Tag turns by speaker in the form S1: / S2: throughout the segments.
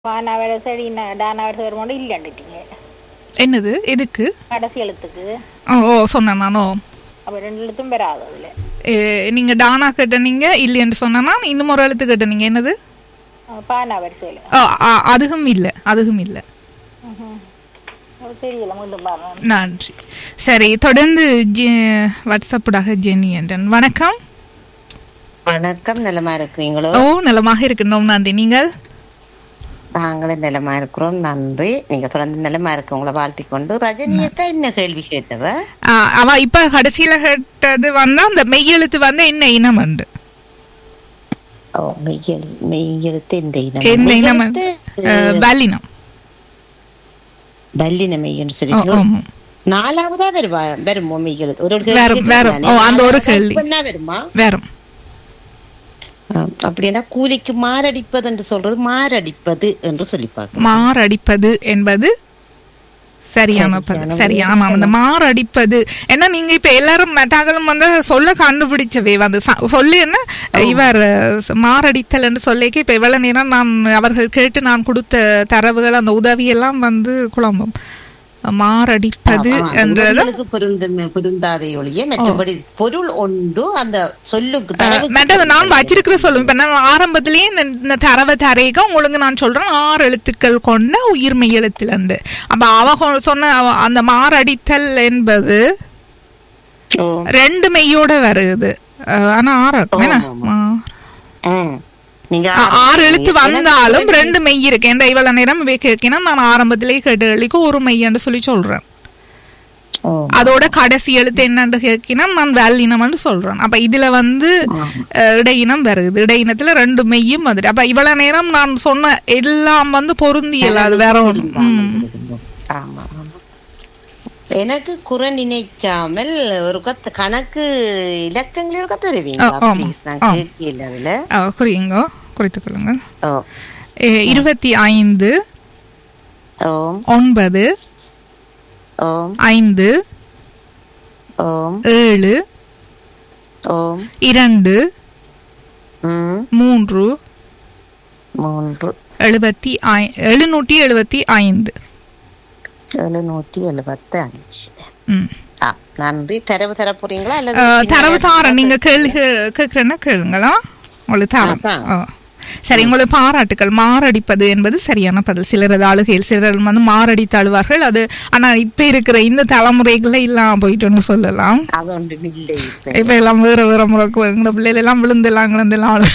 S1: வானாவோட சரி டானாவோட சரி மட்டும் இல்லைன்னுட்டீங்க
S2: என்னது எதுக்கு
S1: கடைசி எழுத்துக்கு
S2: ஓ ஓ சொன்னேன் நானோ
S1: அப்போ ரெண்டு எழுத்தும் பெறாது அதில்
S2: ஏ, நீங்க டானா கேட்டனீங்க இல்லைன்னு சொன்னா இன்னும் ஒரு எழுத்து கேட்டனீங்க என்னது
S1: பானா வரிசையில்
S2: ஆ, ஆ, அதுவும் இல்லை அதுவும் இல்லை
S1: தெரியல மீண்டும் பாருங்க
S2: நன்றி சரி தொடர்ந்து ஜெ- வாட்ஸ்அப்புடாக ஜெனி என்றன் வணக்கம்
S3: வணக்கம் நலமா இருக்கிறீங்களோ
S2: ஓ நலமாக இருக்கின்றோம் நன்றி நீங்கள்
S3: நாங்களும் நலமா இருக்கிறோம் நன்றி நீங்க தொடர்ந்து நலமா இருக்க உங்களை வாழ்த்தி கொண்டு ரஜினி அக்கா என்ன கேள்வி கேட்டவ
S2: ஆ, அவ இப்ப கடைசியில கேட்டது வந்து அந்த மெய்யெழுத்து வந்து என்ன இனம் உண்டு
S3: ஓ மெய்யெழு மெய்யெழுத்து இந்த இனம்
S2: என்ன இனம்
S3: மெய்யெழுத்து,
S2: பல்லினம்
S3: பல்லின மெய்யன்னு
S2: ஓ,
S3: சொல்லி
S2: ஆமா.
S3: நாலாவதா வருவா வருமோ மெய்யெழுத்து ஒரு ஒரு கேள்வி
S2: வரும், வரும்.
S3: கேட்டீங்க.
S2: ஓ, அந்த ஒரு
S3: நாலாவதா
S2: கேள்வி.
S3: பண்ணா வருமா
S2: வேறும்
S3: ஆ, அப்படின்னா கூலிக்கு மாரடிப்பது என்று சொல்றது மாரடிப்பது என்று சொல்லி பார்க்கணும்
S2: மாரடிப்பது என்பது சரியான பதம்
S3: சரியான
S2: சரியான ஆமாம் அந்த மாரடிப்பது ஏன்னா நீங்க இப்ப எல்லாரும் மெட்டாக்களும் வந்து சொல்ல கண்டுபிடிச்சவே வந்து ச- சொல்லி என்ன இவர் அஹ், மாரடித்தல் என்று சொல்லிக்க இப்ப இவ்வளவு நேரம் நான் அவர்கள் கேட்டு நான் கொடுத்த தரவுகள் அந்த உதவி எல்லாம் வந்து குழம்பும் மாரடிப்பது
S3: ஆமா,
S2: என்றது
S3: உறவுகளுக்கு பொருந்தும் பொருந்தாத ஒழிய மற்றபடி பொருள் ஒன்று அந்த சொல்லுக்கு தரவுக்கு
S2: மற்றது நான் வச்சிருக்கிற சொல்லுவேன் இப்ப நான் ஆரம்பத்திலேயே இந்த இந்த தரவை தரேக உங்களுக்கு நான் சொல்றேன் ஆறு எழுத்துக்கள் கொண்ட உயிர்மெய் எழுத்துலண்டு அப்ப அவ கொ- சொன்ன அவ- அந்த மாரடித்தல் என்பது
S3: ஓ,
S2: ரெண்டு மெய்யோட வருது அஹ் ஆனா ஆறு இருக்கும் என்ன?
S3: ஆமா,
S2: ஆ.
S3: ம். நீங்க
S2: ஆ, ஆறு எழுத்து
S3: எனக்கு
S2: வந்தாலும் ரெண்டு மெய் இருக்கு என்ற இவ்வளவு நேரம் கேட்கணும் நான் ஆரம்பத்திலேயே கேட்ட கேள்விக்கு ஒரு மெய்யன்னு சொல்லி சொல்றேன்
S3: ஓ,
S2: அதோட கடைசி எழுத்து என்னன்னு கேட்கினா நான் வேலினம்னு சொல்றேன் அப்ப இதுல வந்து அஹ், இடையினம் வருது இடையினத்துல ரெண்டு மெய்யும் வந்துட்டு அப்ப இவ்வளவு நேரம் நான் சொன்ன எல்லாம் வந்து பொருந்தியல அது வேற ஒண்ணு ம்.
S3: ஆமா ஆமா. எனக்கு குறை நினைக்காமல் ஒரு கத்து கணக்கு இலக்கங்கள் இருக்க தருவீங்களா
S2: ஆ, ஆமா.
S3: ப்ளீஸ் நான்
S2: ஆ.
S3: கேட்கல அதுல
S2: அஹ், குறியுங்க குறித்துக் கொள்ளுங்கள்
S3: ஓ
S2: அஹ், இருபத்தி ஐந்து
S3: ஓம்
S2: ஒன்பது
S3: ஓம்
S2: ஐந்து
S3: ஓம்
S2: ஏழு
S3: ஓம்
S2: இரண்டு
S3: ம்
S2: மூன்று
S3: மூன்று
S2: எழுபத்தி ஐ- எழுநூற்றி எழுபத்தி ஐந்து
S3: எழுநூற்றி எழுபத்தி அஞ்சு
S2: ம்.
S3: ஆ, நன்றி தரவு தர போறீங்களா அல்லது
S2: அஹ்,
S3: பின்னாடி
S2: தரவு தாரேன் நீங்க கேள்வி கே- கேட்கிறேன்னா கேளுங்களா உங்களுக்கு தரம்
S3: அதான்.
S2: ஆ. சரி உங்களுக்கு பாராட்டுக்கள் மாரடிப்பது என்பது சரியான பதில் சிலர் அது அழுகையில் சிலர் வந்து மாரடித்து அழுவார்கள் அது ஆனா இப்ப இருக்கிற இந்த தலைமுறைகள இல்லாம போயிட்டுன்னு சொல்லலாம்
S3: அது ஒன்றும் இல்லை இப்ப
S2: இப்ப எல்லாம் வேற வேற முறைக்கு எங்களோட பிள்ளைகள் எல்லாம் விழுந்தெல்லாம் கிழந்தெல்லாம் அழு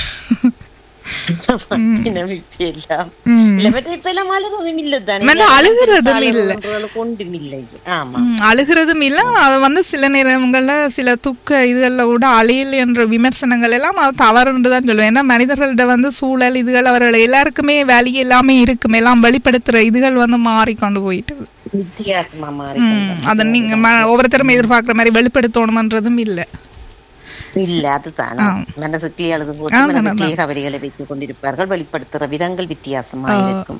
S3: பட்டினம் இப்ப எல்லாம்
S2: ம்.
S3: இல்ல, மற்ற இப்ப எல்லாம் அழுகிறதும் இல்ல தானே
S2: மற்ற அழுகிறதும் இல்ல.
S3: அழுகிறவங்களுக்கு ஒன்றும் இல்லை ஆமா
S2: ம், அழுகிறதும் இல்ல அது வந்து சில நேரங்கள்ல சில துக்க இதுகள்ல கூட அழியல் என்ற விமர்சனங்கள் எல்லாம் அது தவறுன்னு தான் சொல்லுவேன் ஏன்னா மனிதர்கள்ட்ட வந்து சூழல் இதுகள் அவர்கள் எல்லாருக்குமே வேலை எல்லாமே இருக்கும் எல்லாம் வெளிப்படுத்துற இதுகள் வந்து மாறிக்கொண்டு போயிட்டு
S3: வித்தியாசமா மாறி
S2: ம், அதை நீங்க ம- ஒவ்வொருத்தரும் எதிர்பார்க்குற மாதிரி வெளிப்படுத்தணுமன்றதும் இல்ல
S3: இல்ல அதுதான்
S2: ஆ.
S3: மனசுக்குள்ளே அழுது போட்டு
S2: ஆமா,
S3: மனசுக்குள்ளே கவலைகளை வைத்துக் கொண்டிருப்பார்கள் வெளிப்படுத்துற விதங்கள் வித்தியாசமா இருக்கும்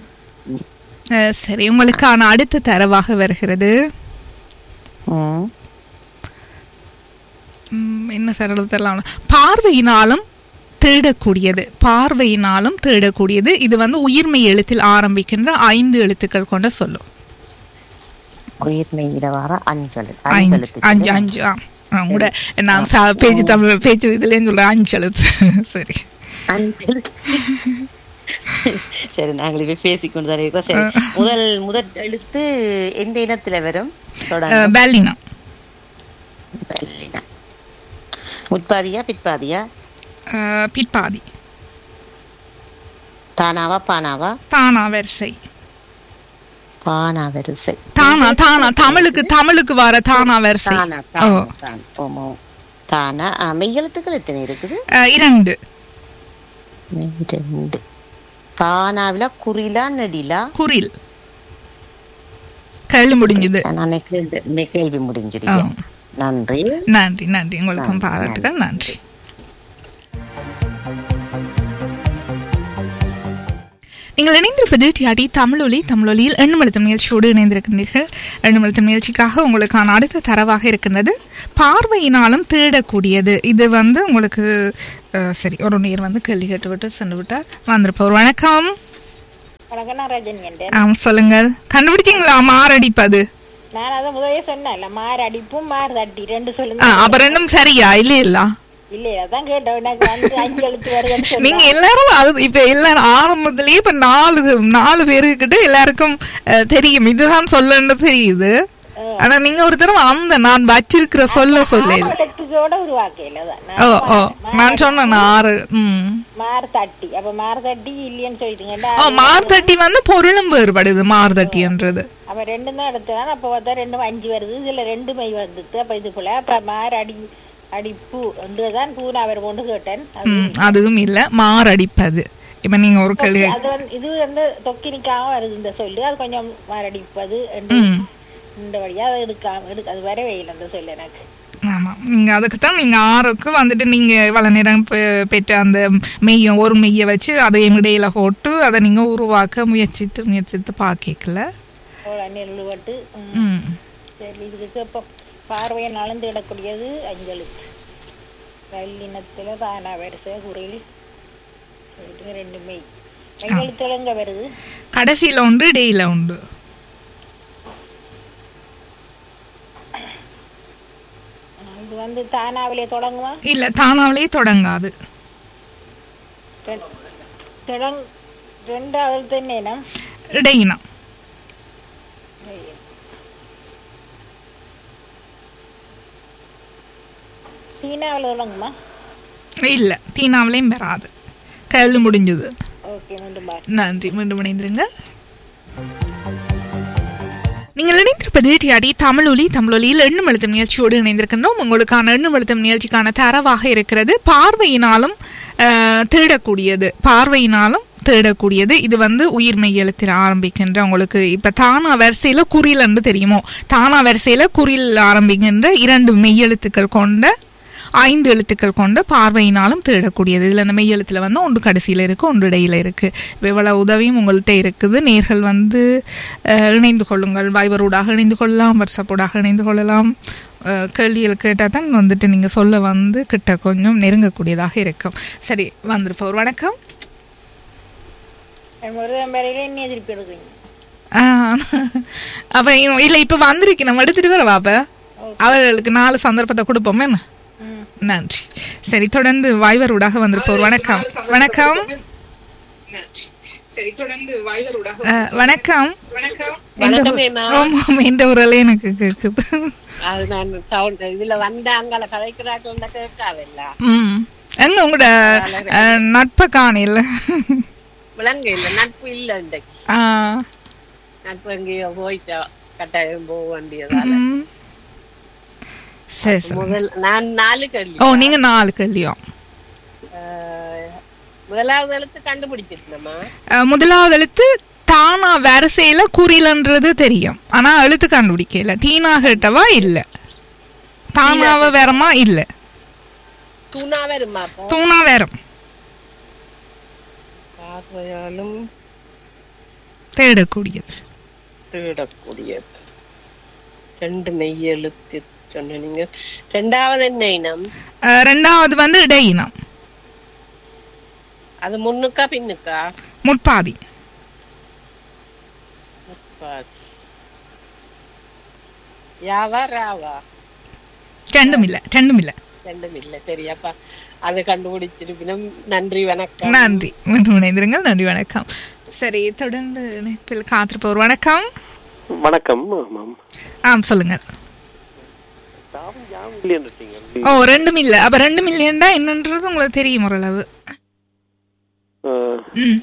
S2: அஹ், சரி உங்களுக்கான அடுத்த தரவாக வருகிறது
S3: ம்.
S2: ம், என்ன சரளத்தெல்லாம் பார்வையினாலும் தேடக்கூடியது பார்வையினாலும் தேடக்கூடியது இது வந்து உயிர்மை எழுத்தில் ஆரம்பிக்கின்ற ஐந்து எழுத்துக்கள் கொண்ட சொல்லும்
S3: உயிர்மெய்யில வர அஞ்சலு
S2: ஐந்து
S3: அஞ்சலுத்து
S2: அஞ்சு அஞ்சு ஆ ஆ, கூட நான் ச- பேச்சு தமிழ் பேச்சு இதுலேயும் சொல்றேன் அஞ்சு எழுத்து சரி
S3: அஞ்சலு சரி நாங்கள் இப்ப பேசிக்கொண்டு தான் இருக்கோம் சரி முதல் முதல் எழுத்து எந்த இனத்துல வரும் தொடங்க
S2: அஹ், பெல்லினா
S3: பல்லினம். முற்பாதியா பிற்பாதியா
S2: அஹ், பிற்பாதி
S3: தானாவா பானாவா
S2: தானா வரிசை
S3: பானா வரிசை
S2: தானா தானா தமிழுக்கு தமிழுக்கு வர தானா வரிசை
S3: தானா
S2: ஓ
S3: தானா தான் ஓமோ தானா ஆ, மெய்யெழுத்துக்கள் எத்தனை இருக்குது
S2: அஹ், இரண்டு
S3: ரெண்டு தானாவில குறிலா நெடிலா
S2: குரில் கேள்வி முடிஞ்சது
S3: நான் கேள்வி கேள்வி முடிஞ்சது
S2: ஆ.
S3: நன்றி
S2: நன்றி நன்றி உங்களுக்கும் பாராட்டுகள் நன்றி நீங்கள் இணைந்திருப்பது டிஆடி தமிழொலி தமிழொலியில் எண்ணுமழுத்தம் நிகழ்ச்சியோடு இணைந்திருக்கின்றீர்கள் எண்ணுமழுத்தம் நிகழ்ச்சிக்காக உங்களுக்கான அடுத்த தரவாக இருக்கின்றது பார்வையினாலும் தேடக்கூடியது இது வந்து உங்களுக்கு அஹ், சரி ஒரு நேர் வந்து கேள்வி கேட்டு விட்டு சென்று விட்டார் வந்திருப்பவர் வணக்கம்
S1: வணக்கம் நான் ரஜினி என்றேன்
S2: ஆ சொல்லுங்கள் கண்டுபிடிச்சிங்களா மாரடிப்பது
S1: நான் அதை முதலே சொன்னேன்ல மார் அடிப்பும் மார் தட்டி ரெண்டு
S2: ஆ
S1: சொல்லுங்க
S2: அப்ப ரெண்டும் சரியா இல்லையா
S1: இல்லையா அதான் கேட்டேன் எனக்கு வந்து அஞ்சு எழுத்து வருதுன்னு
S2: நீங்க
S1: சொன்னேன்
S2: எல்லாரும் அது இப்ப எல்லாரும் ஆரம்பத்திலேயே இப்ப நாலு நாலு பேருக்கிட்ட எல்லாருக்கும் அஹ், தெரியும் இதுதான் சொல்லன்னு தெரியுது ஆனா நீங்க ஒரு தடவை அந்த நான் வச்சிருக்கிற சொல்ல சொல்ல
S1: டெக்னிக்கோட உருவாக்கையில தான்
S2: ஓ ஓ
S1: நான்
S2: நான் சொன்னேன் ஆறு ம்
S1: மார் தட்டி அப்ப மார் தட்டி இல்லைன்னு சொல்லிட்டீங்க
S2: ஓ மார்தட்டி வந்து பொருளும் வேறுபடுது மார்தட்டின்றது
S1: அப்ப ரெண்டும் தான் எடுத்தேன் அப்ப பார்த்தா ரெண்டும் அஞ்சு வருது இதுல ரெண்டு மை வந்துட்டு அப்ப இது போல அப்ப மார் அடி அடிப்பு தான் பூனா அவர் கொண்டு கேட்டேன் அது
S2: ம் அதுவும் இல்ல மாரடிப்பது இப்ப நீங்க ஒரு கேள்வி
S1: அது வந்து இது வந்து தொக்கினிக்காக வருது இந்த சொல்லு அது கொஞ்சம் மாரடிப்பது என்று
S2: ம்
S1: இந்த வழியா அதை எடுக்காம எடுக்க அது வரவே இல்லை அந்த சொல்லு எனக்கு
S2: ஆமா நீங்க அதுக்கு தான் நீங்க ஆறுக்கு வந்துட்டு நீங்க இவ்வளவு நேரம் பெ- பெற்ற அந்த மெய்யம் ஒரு மெய்யை வச்சு அதை இடையில போட்டு அதை நீங்க உருவாக்க முயற்சித்து முயற்சித்து பாக்கல
S1: அவ்வளோ நெல் வட்டு ம்.
S2: ம்
S1: சரி இதுக்கு இப்போ பார்வையை நலந்து விடக்கூடியது அஞ்சலுக்கு வல்லினத்துல தானா வரிசை குறையில் சொல்லிட்டு ரெண்டு மெய் மெய்யெழுத்துல எங்க வருது
S2: கடைசியில உண்டு இடையில உண்டு
S1: ஆ, இது வந்து தானாவிலே தொடங்குமா
S2: இல்ல தானாவிலே தொடங்காது
S1: ரெ- தொடங் ரெண்டாவது தென்னேனா
S2: இடையினம்
S1: சீனாவில் தொடங்குமா
S2: இல்ல தீனாவிலையும் பெறாது கேள்வி முடிஞ்சது
S1: ஓகே மீண்டும் பாய்
S2: நன்றி மீண்டும் இணைந்திருங்க நீங்கள் இணைந்திருப்பது டிஆடி தமிழொலி தமிழொலியில் எண்ணும் எழுத்தும் நிகழ்ச்சியோடு இணைந்திருக்கின்றோம் உங்களுக்கான எண்ணும் எழுத்தும் நிகழ்ச்சிக்கான தரவாக இருக்கிறது பார்வையினாலும் அஹ், தேடக்கூடியது பார்வையினாலும் தேடக்கூடியது இது வந்து உயிர்மெய் எழுத்தில் ஆரம்பிக்கின்ற உங்களுக்கு இப்ப தானா வரிசையில குறிலன்னு தெரியுமோ தானா வரிசையில குறில் ஆரம்பிக்கின்ற இரண்டு மெய்யெழுத்துக்கள் கொண்ட ஐந்து எழுத்துக்கள் கொண்ட பார்வையினாலும் தேடக்கூடியது இதில் அந்த மெய் எழுத்துல வந்து ஒன்று கடைசியில் இருக்கு ஒன்று இடையில இருக்கு இவ்வளவு உதவியும் உங்கள்கிட்ட இருக்குது நேர்கள் வந்து அஹ், இணைந்து கொள்ளுங்கள் வைபரூடாக இணைந்து கொள்ளலாம் வாட்ஸ்அப்போடாக இணைந்து கொள்ளலாம் அஹ், கேள்விகள் கேட்டால் தான் வந்துட்டு நீங்கள் சொல்ல வந்து கிட்ட கொஞ்சம் நெருங்கக்கூடியதாக இருக்கும் சரி வந்திருப்போர் வணக்கம்
S1: முருகன் பேரையில இன்னும் எதிர்ப்பு எடுக்குறீங்க
S2: அப்போ இல்லை இப்போ வந்திருக்கு நம்ம எடுத்துட்டு வரவா அப்போ அவர்களுக்கு நாலு சந்தர்ப்பத்தை கொடுப்போம் என்ன
S1: ம்
S2: நன்றி சரி தொடர்ந்து வாய்வரூடாக வந்திருப்போர் வணக்கம் வணக்கம் சரி தொடர்ந்து வாய்வரூடாக வணக்கம்
S4: வணக்கம் ஏம்மா.
S2: ஆமாம் என்ற உரலே எனக்கு கேக்குது
S4: அது நான் சவுண்ட் இதுல வந்த அங்கால கதைக்கிறார்கள் கேட்காதல்ல
S2: ம் எங்க உங்களோட அஹ், நட்பை காணில்ல
S4: விலங்கு இல்ல நட்பு இல்ல இன்றைக்கு
S2: ஆ,
S4: நட்பு எங்கேயோ போயிட்டா கட்டாயம் போக வேண்டியதால
S2: ம். சரி சரி
S4: முதல் நான் நாலு கல்வி
S2: ஓ நீங்க நாலு கல்வியும்
S4: அஹ், முதலாவது எழுத்து கண்டுபிடிச்சிருந்தம்மா
S2: அஹ், முதலாவது எழுத்து தானா வரிசையில குறிலன்றது தெரியும் ஆனா எழுத்து கண்டுபிடிக்கல தீனா கேட்டவா இல்ல தானாவ வேறமா இல்ல
S4: தூணா வருமா அப்போ
S2: தூணா வேறம்
S4: பார்வையாலும்
S2: தேடக்கூடியது
S4: தேடக்கூடியது ரெண்டு மெய் எழுத்து சொன்னீங்க ரெண்டாவது என்ன இனம்
S2: அஹ், ரெண்டாவது வந்து இடையினம்
S4: அது முன்னுக்கா பின்னுக்கா
S2: முற்பாதி
S4: பாதி. யாவா ராவா
S2: ரெண்டும் இல்ல ரெண்டும் இல்ல
S4: ரெண்டும் இல்ல சரியாப்பா அதை கண்டுபிடிச்சிருப்பினும் நன்றி வணக்கம்
S2: நன்றி மீண்டும் இணைந்திருங்கள் நன்றி வணக்கம் சரி தொடர்ந்து இணைப்பில் காத்திருப்போர் வணக்கம்
S5: வணக்கம் ஆமாம்
S2: ஆ சொல்லுங்க
S5: தாவம் யாவும் இல்லைன்னு இருக்கீங்க
S2: ஓ ரெண்டும் இல்ல அப்ப ரெண்டும் இல்லையண்டா என்னன்றது உங்களுக்கு தெரியும் ஓரளவு
S5: அஹ்,
S2: ம்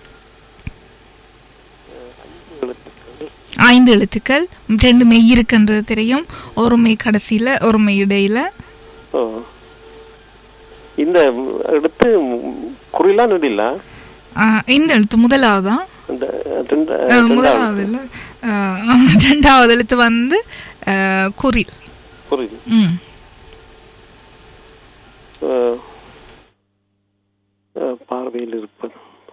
S5: எழுத்துக்கள்
S2: ஐந்து எழுத்துக்கள் ரெண்டு மெய் இருக்குன்றது தெரியும் ஒரு மெய் கடைசியில ஒரு மெய் இடையில
S5: ஓ. இந்த எடுத்து குறிலாம் நடில
S2: ஆ, இந்த எழுத்து முதலாவதான்
S5: இந்த ரெண்டு
S2: அஹ், முதலாவது இல்ல அஹ், ரெண்டாவது எழுத்து வந்து அஹ், குறில்
S5: புரியுது
S2: ம்
S5: அஹ், அஹ், பார்வையில் இருப்பது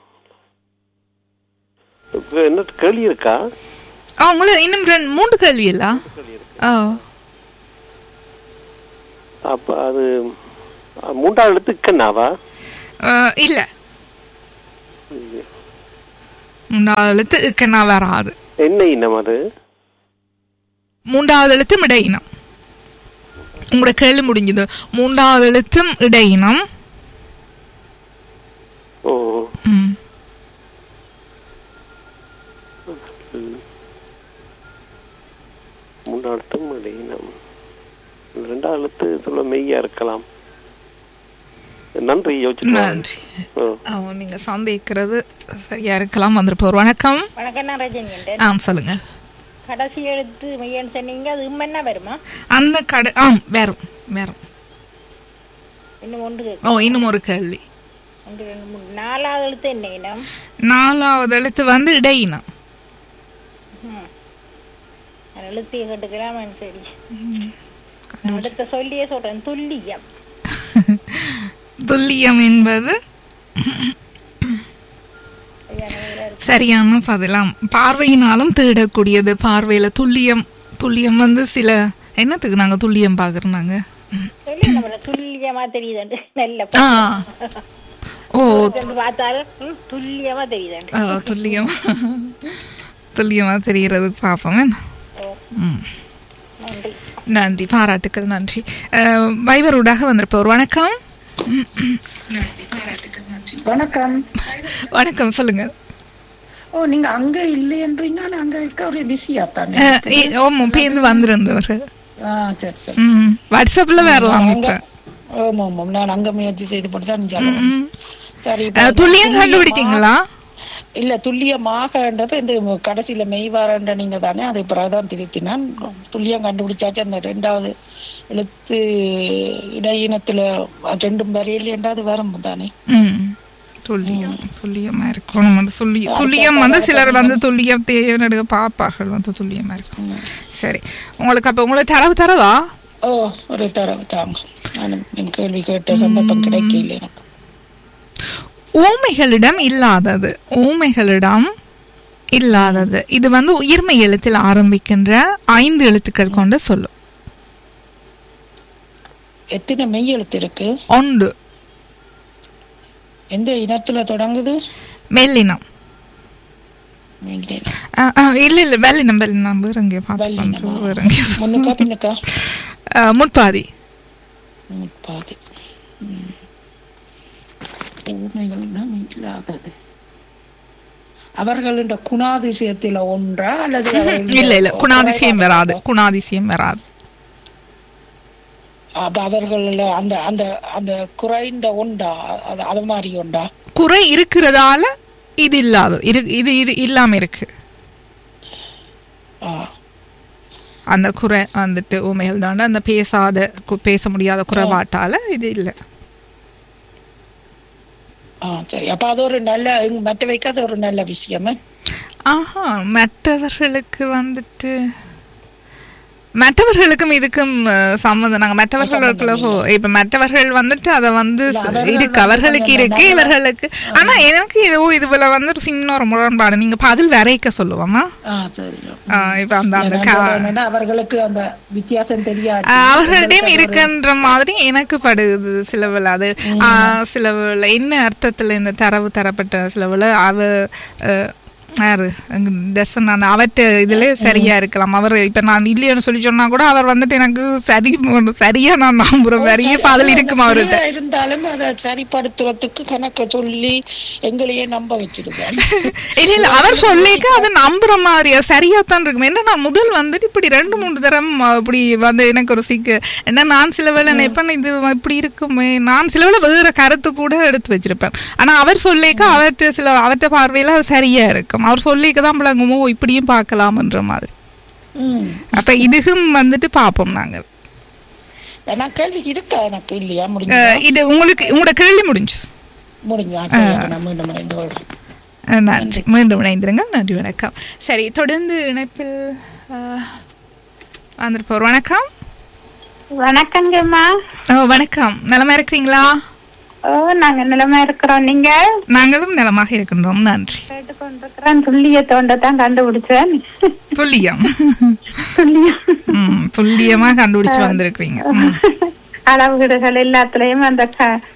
S5: இப்ப என்ன கேள்வி இருக்கா
S2: ஆ உங்களுக்கு இன்னும் ரெண்டு மூன்று கேள்வி இல்ல ஓ
S5: அப்ப அது அஹ், மூன்றாவது எழுத்து இக்கண்ணாவா
S2: அஹ், இல்ல மூன்றாவது எழுத்து இக்கனா வராது
S5: என்ன இனம் அது
S2: மூன்றாவது எழுத்தும் இடையினம் உங்களோட கேள்வி முடிஞ்சது மூன்றாவது எழுத்தும் இடையினம்
S5: ஓ
S2: ம்.
S5: மூன்றாழ்த்தும் இனம் ரெண்டாவது எழுத்து சொல்ல மெய்யா இருக்கலாம் நன்றி யோசிச்சு
S2: நன்றி ஆ, நீங்க சந்தேகிக்கிறது சரியா இருக்கலாம் வந்திருப்போர் வணக்கம்
S1: வணக்கம் நான் ரஜினி
S2: ஆ சொல்லுங்க
S1: கடைசி எழுத்து மெய்யன்னு சொன்னீங்க அது இம்மன்னா வருமா
S2: அந்த கடை ஆ வரும் வரும்
S1: இன்னும் ஒன்று
S2: ஓ இன்னும் ஒரு கேள்வி
S1: ஒன்று ரெண்டு மூணு நாலாவது எழுத்து என்ன இனம்
S2: நாலாவது எழுத்து வந்து இடையினம்
S1: ம். நான் எழுத்தையை கட்டுக்கலாம் சரி நான் அடுத்த சொல்லியே சொல்றேன் துல்லியம்
S2: துல்லியம் என்பது சரியான பதிலாம் பார்வையினாலும் தேடக்கூடியது பார்வையில துல்லியம் துல்லியம் வந்து சில என்னத்துக்கு நாங்க துல்லியம் பாக்குறோம் நாங்க
S1: சொல்லி நம்ம துல்லியமா தெரியுதுண்டு நல்ல
S2: ஆ ஓ
S1: ரெண்டு பார்த்தாலும் ம், துல்லியமா தெரியுதுண்டு
S2: ஆ, துல்லியம் துல்லியமா தெரிகிறதுக்கு பார்ப்போம் என்ன? ம்.
S1: நன்றி
S2: நன்றி பாராட்டுக்கள் நன்றி அஹ், வைவர் ஊடாக வந்திருப்பவர் வணக்கம்
S6: வணக்கம்
S2: வணக்கம் சொல்லுங்க
S6: ஓ நீங்க அங்க இல்லையன்றீங்க ஆனா அங்க இருக்க ஒரு பிஸியா தானே
S2: அஹ், ஏ- ஓமோ பேருந்து வந்திருந்தவர்
S6: ஆ சரி சரி
S2: ம் வாட்ஸ்அப்ல வரலாம் இப்ப
S6: ஆமா ஆமா நான் அங்க முயற்சி செய்து போட்டு தான் சொல்லணும்.
S2: ம்.
S6: சரி இப்ப
S2: அஹ், துல்லியம் கண்டுபிடிச்சிங்களா
S6: இல்ல துல்லியமாகன்றப்ப இந்த கடைசியில மெய்வாரன்ற நீங்க தானே அது பிறகுதான் திருத்தினான் துல்லியம் கண்டுபிடிச்சாச்சு அந்த ரெண்டாவது எழுத்து இடையினத்துல ரெண்டும் வரையில் ரெண்டாவது வரும் தானே
S2: ம் துல்லியம் துல்லியமா இருக்கணும் வந்து சொல்லி துல்லியம் வந்து சிலர் வந்து துல்லியம் தேவையான பார்ப்பார்கள் வந்து துல்லியமா இருக்கும் சரி உங்களுக்கு அப்ப உங்களுக்கு தரவு தரவா
S6: ஓ ஒரு தரவு தாங்க நான் என் கேள்வி கேட்ட சந்தர்ப்பம் கிடைக்கல எனக்கு
S2: ஊமைகளிடம் இல்லாதது ஊமைகளிடம் இல்லாதது இது வந்து உயிர்மை எழுத்தில் ஆரம்பிக்கின்ற ஐந்து எழுத்துக்கள் கொண்ட சொல்லு
S6: எத்தனை மெய் எழுத்து இருக்கு
S2: ஒன்று
S6: எந்த இனத்துல தொடங்குது
S2: மெல்லினம்
S6: மெய்யினம்.
S2: ஆ, ஆ, இல்ல இல்ல வெள்ளினம் வெள்ளினம் வேற எங்கேயோ பார்த்து
S6: வெள்ளினமா?
S2: வேற எங்கேயோ
S6: முன்னுக்கா பின்னுக்கா
S2: ஆ, முற்பாதி
S6: பாதி ஊமைகள்னா இல்லாதது அவர்களின் குணாதிசயத்துல ஒன்றா அல்லது அவர்களுடைய
S2: இல்ல இல்ல குணாதிசயம் வராது குணாதிசயம் வராது
S6: அப்ப அவர்கள் அந்த அந்த அந்த குறைந்த உண்டா அது அது மாதிரி உண்டா
S2: குறை இருக்கிறதால இது இல்லாத இரு இது இரு- இல்லாம இருக்கு
S6: ஆ,
S2: அந்த குறை வந்துட்டு ஊமைகள் தாண்ட அந்த பேசாத கு- பேச முடியாத குறைபாட்டால இது இல்ல
S6: ஆ சரி அப்ப அது ஒரு நல்ல மற்றவைக்கு அது ஒரு நல்ல விஷயமே
S2: ஆஹா மற்றவர்களுக்கு வந்துட்டு மற்றவர்களுக்கும் இதுக்கும் அஹ், சம்மந்தம் நாங்க மற்றவர்களுக்குள்ள போ- இப்ப மற்றவர்கள் வந்துட்டு அத வந்து இருக்கு அவர்களுக்கு இருக்கு இவர்களுக்கு ஆனா எனக்கு ஏதோ இதுல வந்து ஒரு சின்ன ஒரு முரண்பாடு நீங்க பதில் வரைக்க சொல்லுவோமா
S6: ஆ சரி
S2: ஆஹ் இப்ப அந்த அந்த
S6: நான்
S2: கா-
S6: சொல்றேன் என்னன்னா, அவர்களுக்கு அந்த வித்தியாசம் தெரியாது
S2: ஆஹ் அவர்களிடம் இருக்குன்ற மாதிரி எனக்கு படுது சிலவில் அது ஆஹ் சிலவில் என்ன அர்த்தத்துல இந்த தரவு தரப்பட்ட சிலவில் அவ ஆஹ் யாரு தசன் நான் அவர்கிட்ட இதுல சரியா இருக்கலாம் அவர் இப்ப நான் இல்லைன்னு சொல்லி சொன்னா கூட அவர் வந்துட்டு எனக்கு சரி சரியா நான் நம்புறேன் நிறைய பதில் இருக்கும் அவர்கிட்ட
S6: சரியா இருந்தாலும் அதை சரிப்படுத்துறதுக்கு கணக்க சொல்லி எங்களையே நம்ப வச்சிருக்காங்க
S2: இல்ல இல்ல அவர் சொல்லிக்க அது நம்புற மாதிரியா சரியா தான் இருக்கும் என்ன நான் முதல் வந்துட்டு இப்படி ரெண்டு மூணு தரம் இப்படி வந்து எனக்கு ஒரு சிக்கு என்ன நான் சில வேளை நினைப்பேன் இது இப்படி இருக்குமே நான் சில வேளை வேற கருத்து கூட எடுத்து வச்சிருப்பேன் ஆனா அவர் சொல்லிக்க அவர்கிட்ட சில அவர்கிட்ட பார்வையில அது சரியா இருக்கும் அவர் சொல்லிக்க தான் பிள்ளைங்கமோ இப்படியும் பார்க்கலாம்ன்ற மாதிரி
S6: ம்
S2: அப்ப இதுக்கும் வந்துட்டு பார்ப்போம் நாங்க
S6: நான் கேள்விக்கு இருக்கா எனக்கு இல்லையா முடிஞ்சு
S2: அஹ் இது உங்களுக்கு உங்களோட கேள்வி முடிஞ்சு
S6: முடிஞ்சா சரி, அப்ப நான் மீண்டும் இணைந்து கொள்றேன்
S2: அஹ் நன்றி மீண்டும் இணைந்திருங்க நன்றி வணக்கம் சரி தொடர்ந்து இணைப்பில் அஹ், வந்திருப்போர் வணக்கம்
S7: வணக்கங்கம்மா
S2: ஓ வணக்கம் நலமா இருக்கிறீங்களா
S7: ஓ நாங்க நிலமா இருக்கிறோம் நீங்க
S2: நாங்களும் நலமாக இருக்கின்றோம் நன்றி
S7: கேட்டுக்கொண்டிருக்கிறேன் துல்லிய தோண்ட தான் கண்டுபிடிச்சேன்
S2: துல்லியம்
S7: துல்லியம்
S2: ம், துல்லியமா கண்டுபிடிச்சு வந்திருக்கிறீங்க ம்,
S7: அளவுகீடுகள் எல்லாத்துலயும் அந்த க-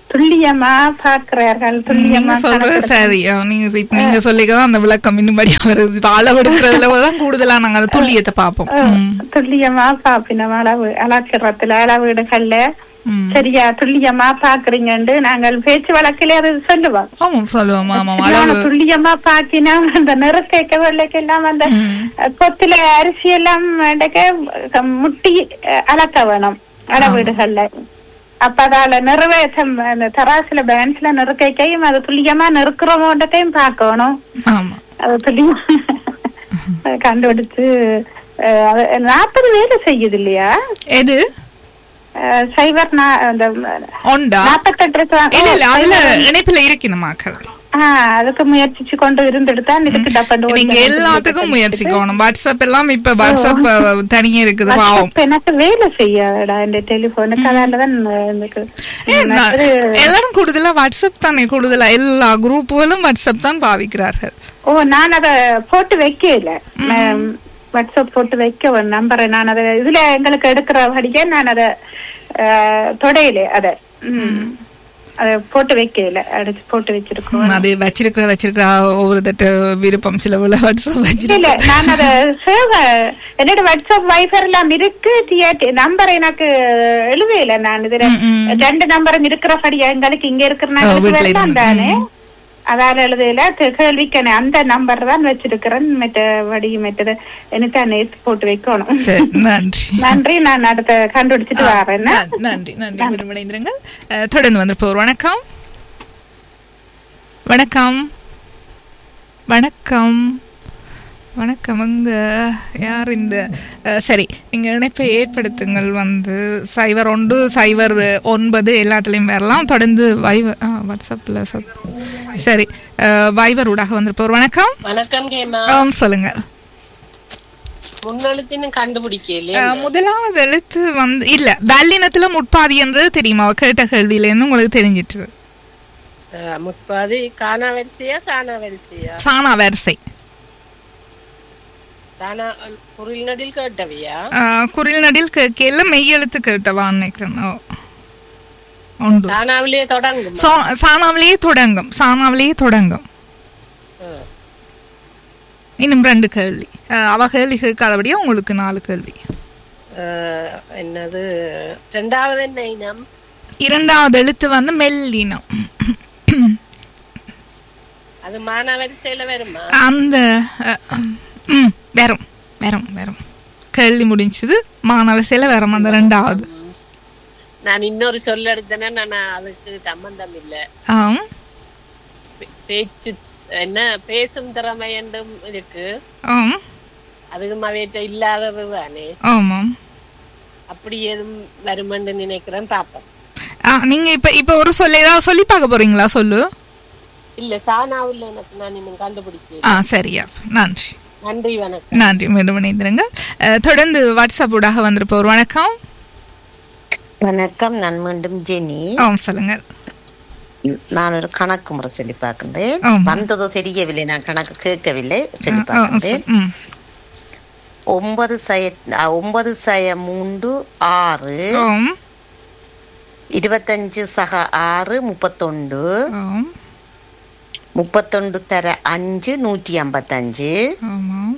S7: துல்லியமா பாக்குறார்கள்
S2: நீங்க
S7: துல்லியமா
S2: சொல்றது
S7: கணக்கெடுக்க-
S2: சரி அஹ் நீங்க இப்ப நீங்க சொல்லிக்கதான் அந்த விளக்கம் இன்னும்படியா வருது இப்ப அளவெடுக்கிறதுல தான் கூடுதலா நாங்க அந்த துல்லியத்தை பார்ப்போம் ம்.
S7: துல்லியமா பாப்பினோம் அளவு அளக்கிறதுல அளவீடுகள்ல
S2: ம்.
S7: சரியா துல்லியமா பாக்குறீங்கன்னு நாங்கள் பேச்சு வழக்கிலே அது சொல்லுவோம்
S2: ஆமாம் சொல்லுவோம் ஆமாம்
S7: சரியான
S2: அளவு
S7: துல்லியமா பாக்கினா அந்த நிறத்தேக்க வெள்ளைக்கெல்லாம் அந்த அஹ், கொத்துல அரிசி எல்லாம் வேண்டக்க, அஹ், முட்டி அஹ், அளக்க வேணும் அளவீடுகள்ல அப்ப அதால நிறைவேற்றம் அந்த தராசுல பேன்ஸ்ல நெருக்கைக்கையும் அது துல்லியமா நெருக்கிறோமோன்றதையும் பார்க்கணும்
S2: ஆமா
S7: அது துல்லியமா கண்டுபிடிச்சு அஹ், அது நாற்பது வேலை செய்யுது இல்லையா
S2: எது
S7: அஹ், சைபர் நா- அந்த
S2: ஒண்டா
S7: நாற்பத்தெட்டு ரூபா-
S2: இல்ல இல்ல அதுல
S7: சைபர்
S2: இணைப்புல இருக்கணுமாக்கள்
S7: ஆ, அதுக்கு முயற்சிச்சு கொண்டு இருந்துட்டு தான் இதுக்கு டப்பண்டு
S2: நீங்க எல்லாத்துக்கும் முயற்சிக்கணும் வாட்ஸ்அப் எல்லாம் இப்ப வாட்ஸ்அப் அஹ், தனியே இருக்குது பாவம்
S7: WhatsApp எனக்கு வேலை செய்யாதடா இந்த டெலிபோனுக்கு அதாலதான் எனக்கு
S2: ஏன் நான்-
S7: மற்றது-
S2: எல்லாரும் கூடுதலா வாட்ஸ்அப் தானே கூடுதலா எல்லா குரூப்புகளும் வாட்ஸ்அப் தான் பாவிக்கிறார்கள்
S7: ஓ நான் அத போட்டு வைக்கல நான் வாட்ஸ்அப் போட்டு வைக்க ஒரு நம்பரை நான் அத இதுல எங்களுக்கு எடுக்கிறபடியே நான் அத அஹ், தொடையில அத ம். அத போட்டு வைக்கல அடிச்சு போட்டு வச்சிருக்கோம்
S2: ம், அது வச்சிருக்கிற வச்சிருக்கிற ஒவ்வொரு தட்டு விருப்பம் சில உள்ள வாட்ஸ்அப்
S7: இல்ல
S2: வச்சிருக்க
S7: நான் அத சேவ என்னோட வாட்ஸ்அப் வைஃபர் எல்லாம் இருக்கு டிஆர்டி நம்பர் எனக்கு எழுவையில நான் இதுல
S2: ம், ம்.
S7: ரெண்டு நம்பரும் இருக்கிறபடி எங்களுக்கு இங்க இருக்கிற
S2: ஓ, வீட்ல
S7: நம்பர்
S2: இருந்து,
S7: தானே அதால எழுதையில கேள்விக்கான அந்த நம்பர் தான் வச்சிருக்கிறேன் மற்ற வடி மற்றது எனக்கு நேத்து போட்டு வைக்கணும்
S2: சரி நன்றி
S7: நன்றி நான் அடுத்த கண்டுபிடிச்சிட்டு வரேன்
S2: நன்- நன்றி நன்றி மீண்டும் இணைந்திருங்கள் அஹ், தொடர்ந்து வந்து போர் வணக்கம் வணக்கம் வணக்கம் வணக்கம் அங்க யார் இந்த அஹ், சரி நீங்க இணைப்பை ஏற்படுத்துங்கள் வந்து சைபர் ஒன்று சைபர் ஒன்பது எல்லாத்துலேயும் வரலாம் தொடர்ந்து வைவர் ஆ வாட்ஸ்அப்பில் சொல் சரி அஹ், வைவர் ஊடாக வந்திருப்போர் வணக்கம்
S4: வணக்கம் கேமா
S2: ஆம் சொல்லுங்க
S4: முன்னெழுத்தின்னு கண்டுபிடிக்கல
S2: அஹ், முதலாவது எழுத்து வந்து இல்ல வல்லினத்துல முட்பாதி என்றது தெரியுமா அவ கேட்ட கேள்வியிலேருந்து உங்களுக்கு தெரிஞ்சிட்டு
S4: முற்பாதி காணா வரிசையா சாணா வரிசையா
S2: சாணா வரிசை
S4: சாணா குரில் நடில் கேட்டவையா
S2: அஹ், குரில் நடில் கேட்கல மெய் எழுத்து கேட்டவான்னு நினைக்கிறேன் ஓ. உண்டு
S4: சாணாவிலே தொடங்கும்
S2: சோ- சாணாவிலேயே தொடங்கும் சாணாவிலேயே தொடங்கும் இன்னும் ரெண்டு கேள்வி அஹ், அவ கேள்வி கேட்காதபடியா உங்களுக்கு நாலு கேள்வி
S4: அஹ், என்னது ரெண்டாவது என்ன இனம்
S2: இரண்டாவது எழுத்து வந்து மெல்லினம்
S4: அது மானா வரிசையில வருமா
S2: அந்த அஹ், ம் வரும் வரும் வரும் கேள்வி முடிஞ்சது மாணவசையில் வரும் அந்த ரெண்டாவது
S4: நான் இன்னொரு சொல்ல எடுத்தேன்னா நான் அதுக்கு சம்பந்தம் இல்ல
S2: ஆம்
S4: பே- பேச்சு என்ன பேசும் திறமை என்றும் இருக்கு
S2: ஆம்
S4: அதுவும் அவையிட்ட இல்லாதது தானே
S2: ஆமாம்
S4: அப்படி எதுவும் வருமென்று நினைக்கிறேன் பாப்போம்
S2: ஆ நீங்கள் இப்போ இப்போ ஒரு சொல்ல ஏதாவது சொல்லி பார்க்க போறீங்களா சொல்லு
S4: இல்ல சாணாவில் எனக்கு நான் இன்னும் கண்டுபிடிக்கல
S2: ஆ சரியா நன்றி
S4: நன்றி வணக்கம்
S2: நன்றி மீண்டும் இணைந்திருங்கள் அஹ், தொடர்ந்து வாட்ஸ்அப் ஊடாக வந்திருப்போர் வணக்கம்
S3: வணக்கம் நான் மீண்டும் ஜெனி
S2: ஆம் சொல்லுங்க
S3: நான் ஒரு கணக்கு முறை சொல்லி பார்க்கின்றேன்
S2: ஆமா.
S3: வந்ததோ தெரியவில்லை நான் கணக்கு கேட்கவில்லை சொல்லி
S2: ஆ, ஆ,
S3: பார்க்கின்றேன்
S2: சொல். ம்.
S3: ஒன்பது சய ஆ, ஒன்பது சய மூன்று ஆறு
S2: ஆம்
S3: இருபத்தஞ்சு சக ஆறு முப்பத்தொண்டு
S2: ஆம்
S3: முப்பத்தொண்டு தர அஞ்சு நூற்றி ஐம்பத்தஞ்சு
S2: ஆமாம்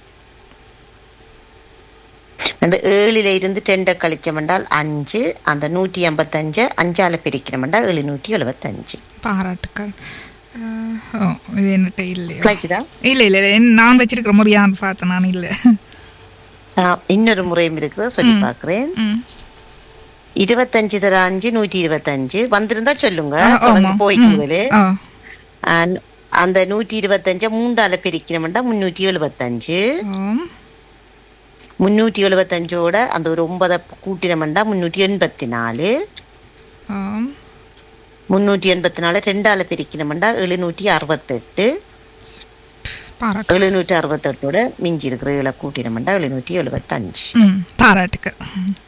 S3: அந்த ஏழில இருந்து ரெண்டை கழிச்சோம் என்றால் அஞ்சு அந்த நூற்றி ஐம்பத்தஞ்சு அஞ்சால பிரிக்கிறோம் என்றால் எழுநூற்றி எழுபத்தஞ்சு
S2: பாராட்டுக்கள் அஹ், ஓ இது என்னட்ட இல்லையா
S3: கிடைக்குதா
S2: இல்லை இல்லை இல்லை என் நான் வச்சிருக்கிற முறையான்னு பார்த்தேன் நான் இல்லை
S3: ஆ, இன்னொரு முறையும் இருக்குது சொல்லி பார்க்கிறேன்
S2: ம்
S3: இருபத்தஞ்சு தர அஞ்சு நூற்றி இருபத்தஞ்சு வந்திருந்தா சொல்லுங்க
S2: ஆ,
S3: தொடர்ந்து
S2: ஆமாம்.
S3: போயிட்டு
S2: ம்.
S3: முதல்ல
S2: ஆ
S3: ஆ, அந்த நூற்றி இருபத்தஞ்ச மூன்றால பிரிக்கிறோம்டா முன்னூற்றி எழுபத்தஞ்சு
S2: ஆம்
S3: முன்னூற்றி எழுபத்தஞ்சோட அந்த ஒரு ஒன்பதை கூட்டினோம்டா முன்னூற்றி எண்பத்தி நாலு
S2: ஆம்
S3: முன்னூற்றி எண்பத்தி நாலு ரெண்டால பிரிக்கணும்டா எழுநூற்றி அறுபத்தெட்டு
S2: பாராட்டு
S3: எழுநூற்றி அறுபத்தெட்டோட மிஞ்சி இருக்கிற இலை கூட்டினோம்டா எழுநூற்றி எழுபத்தஞ்சு
S2: ம் பாராட்டுக்கள்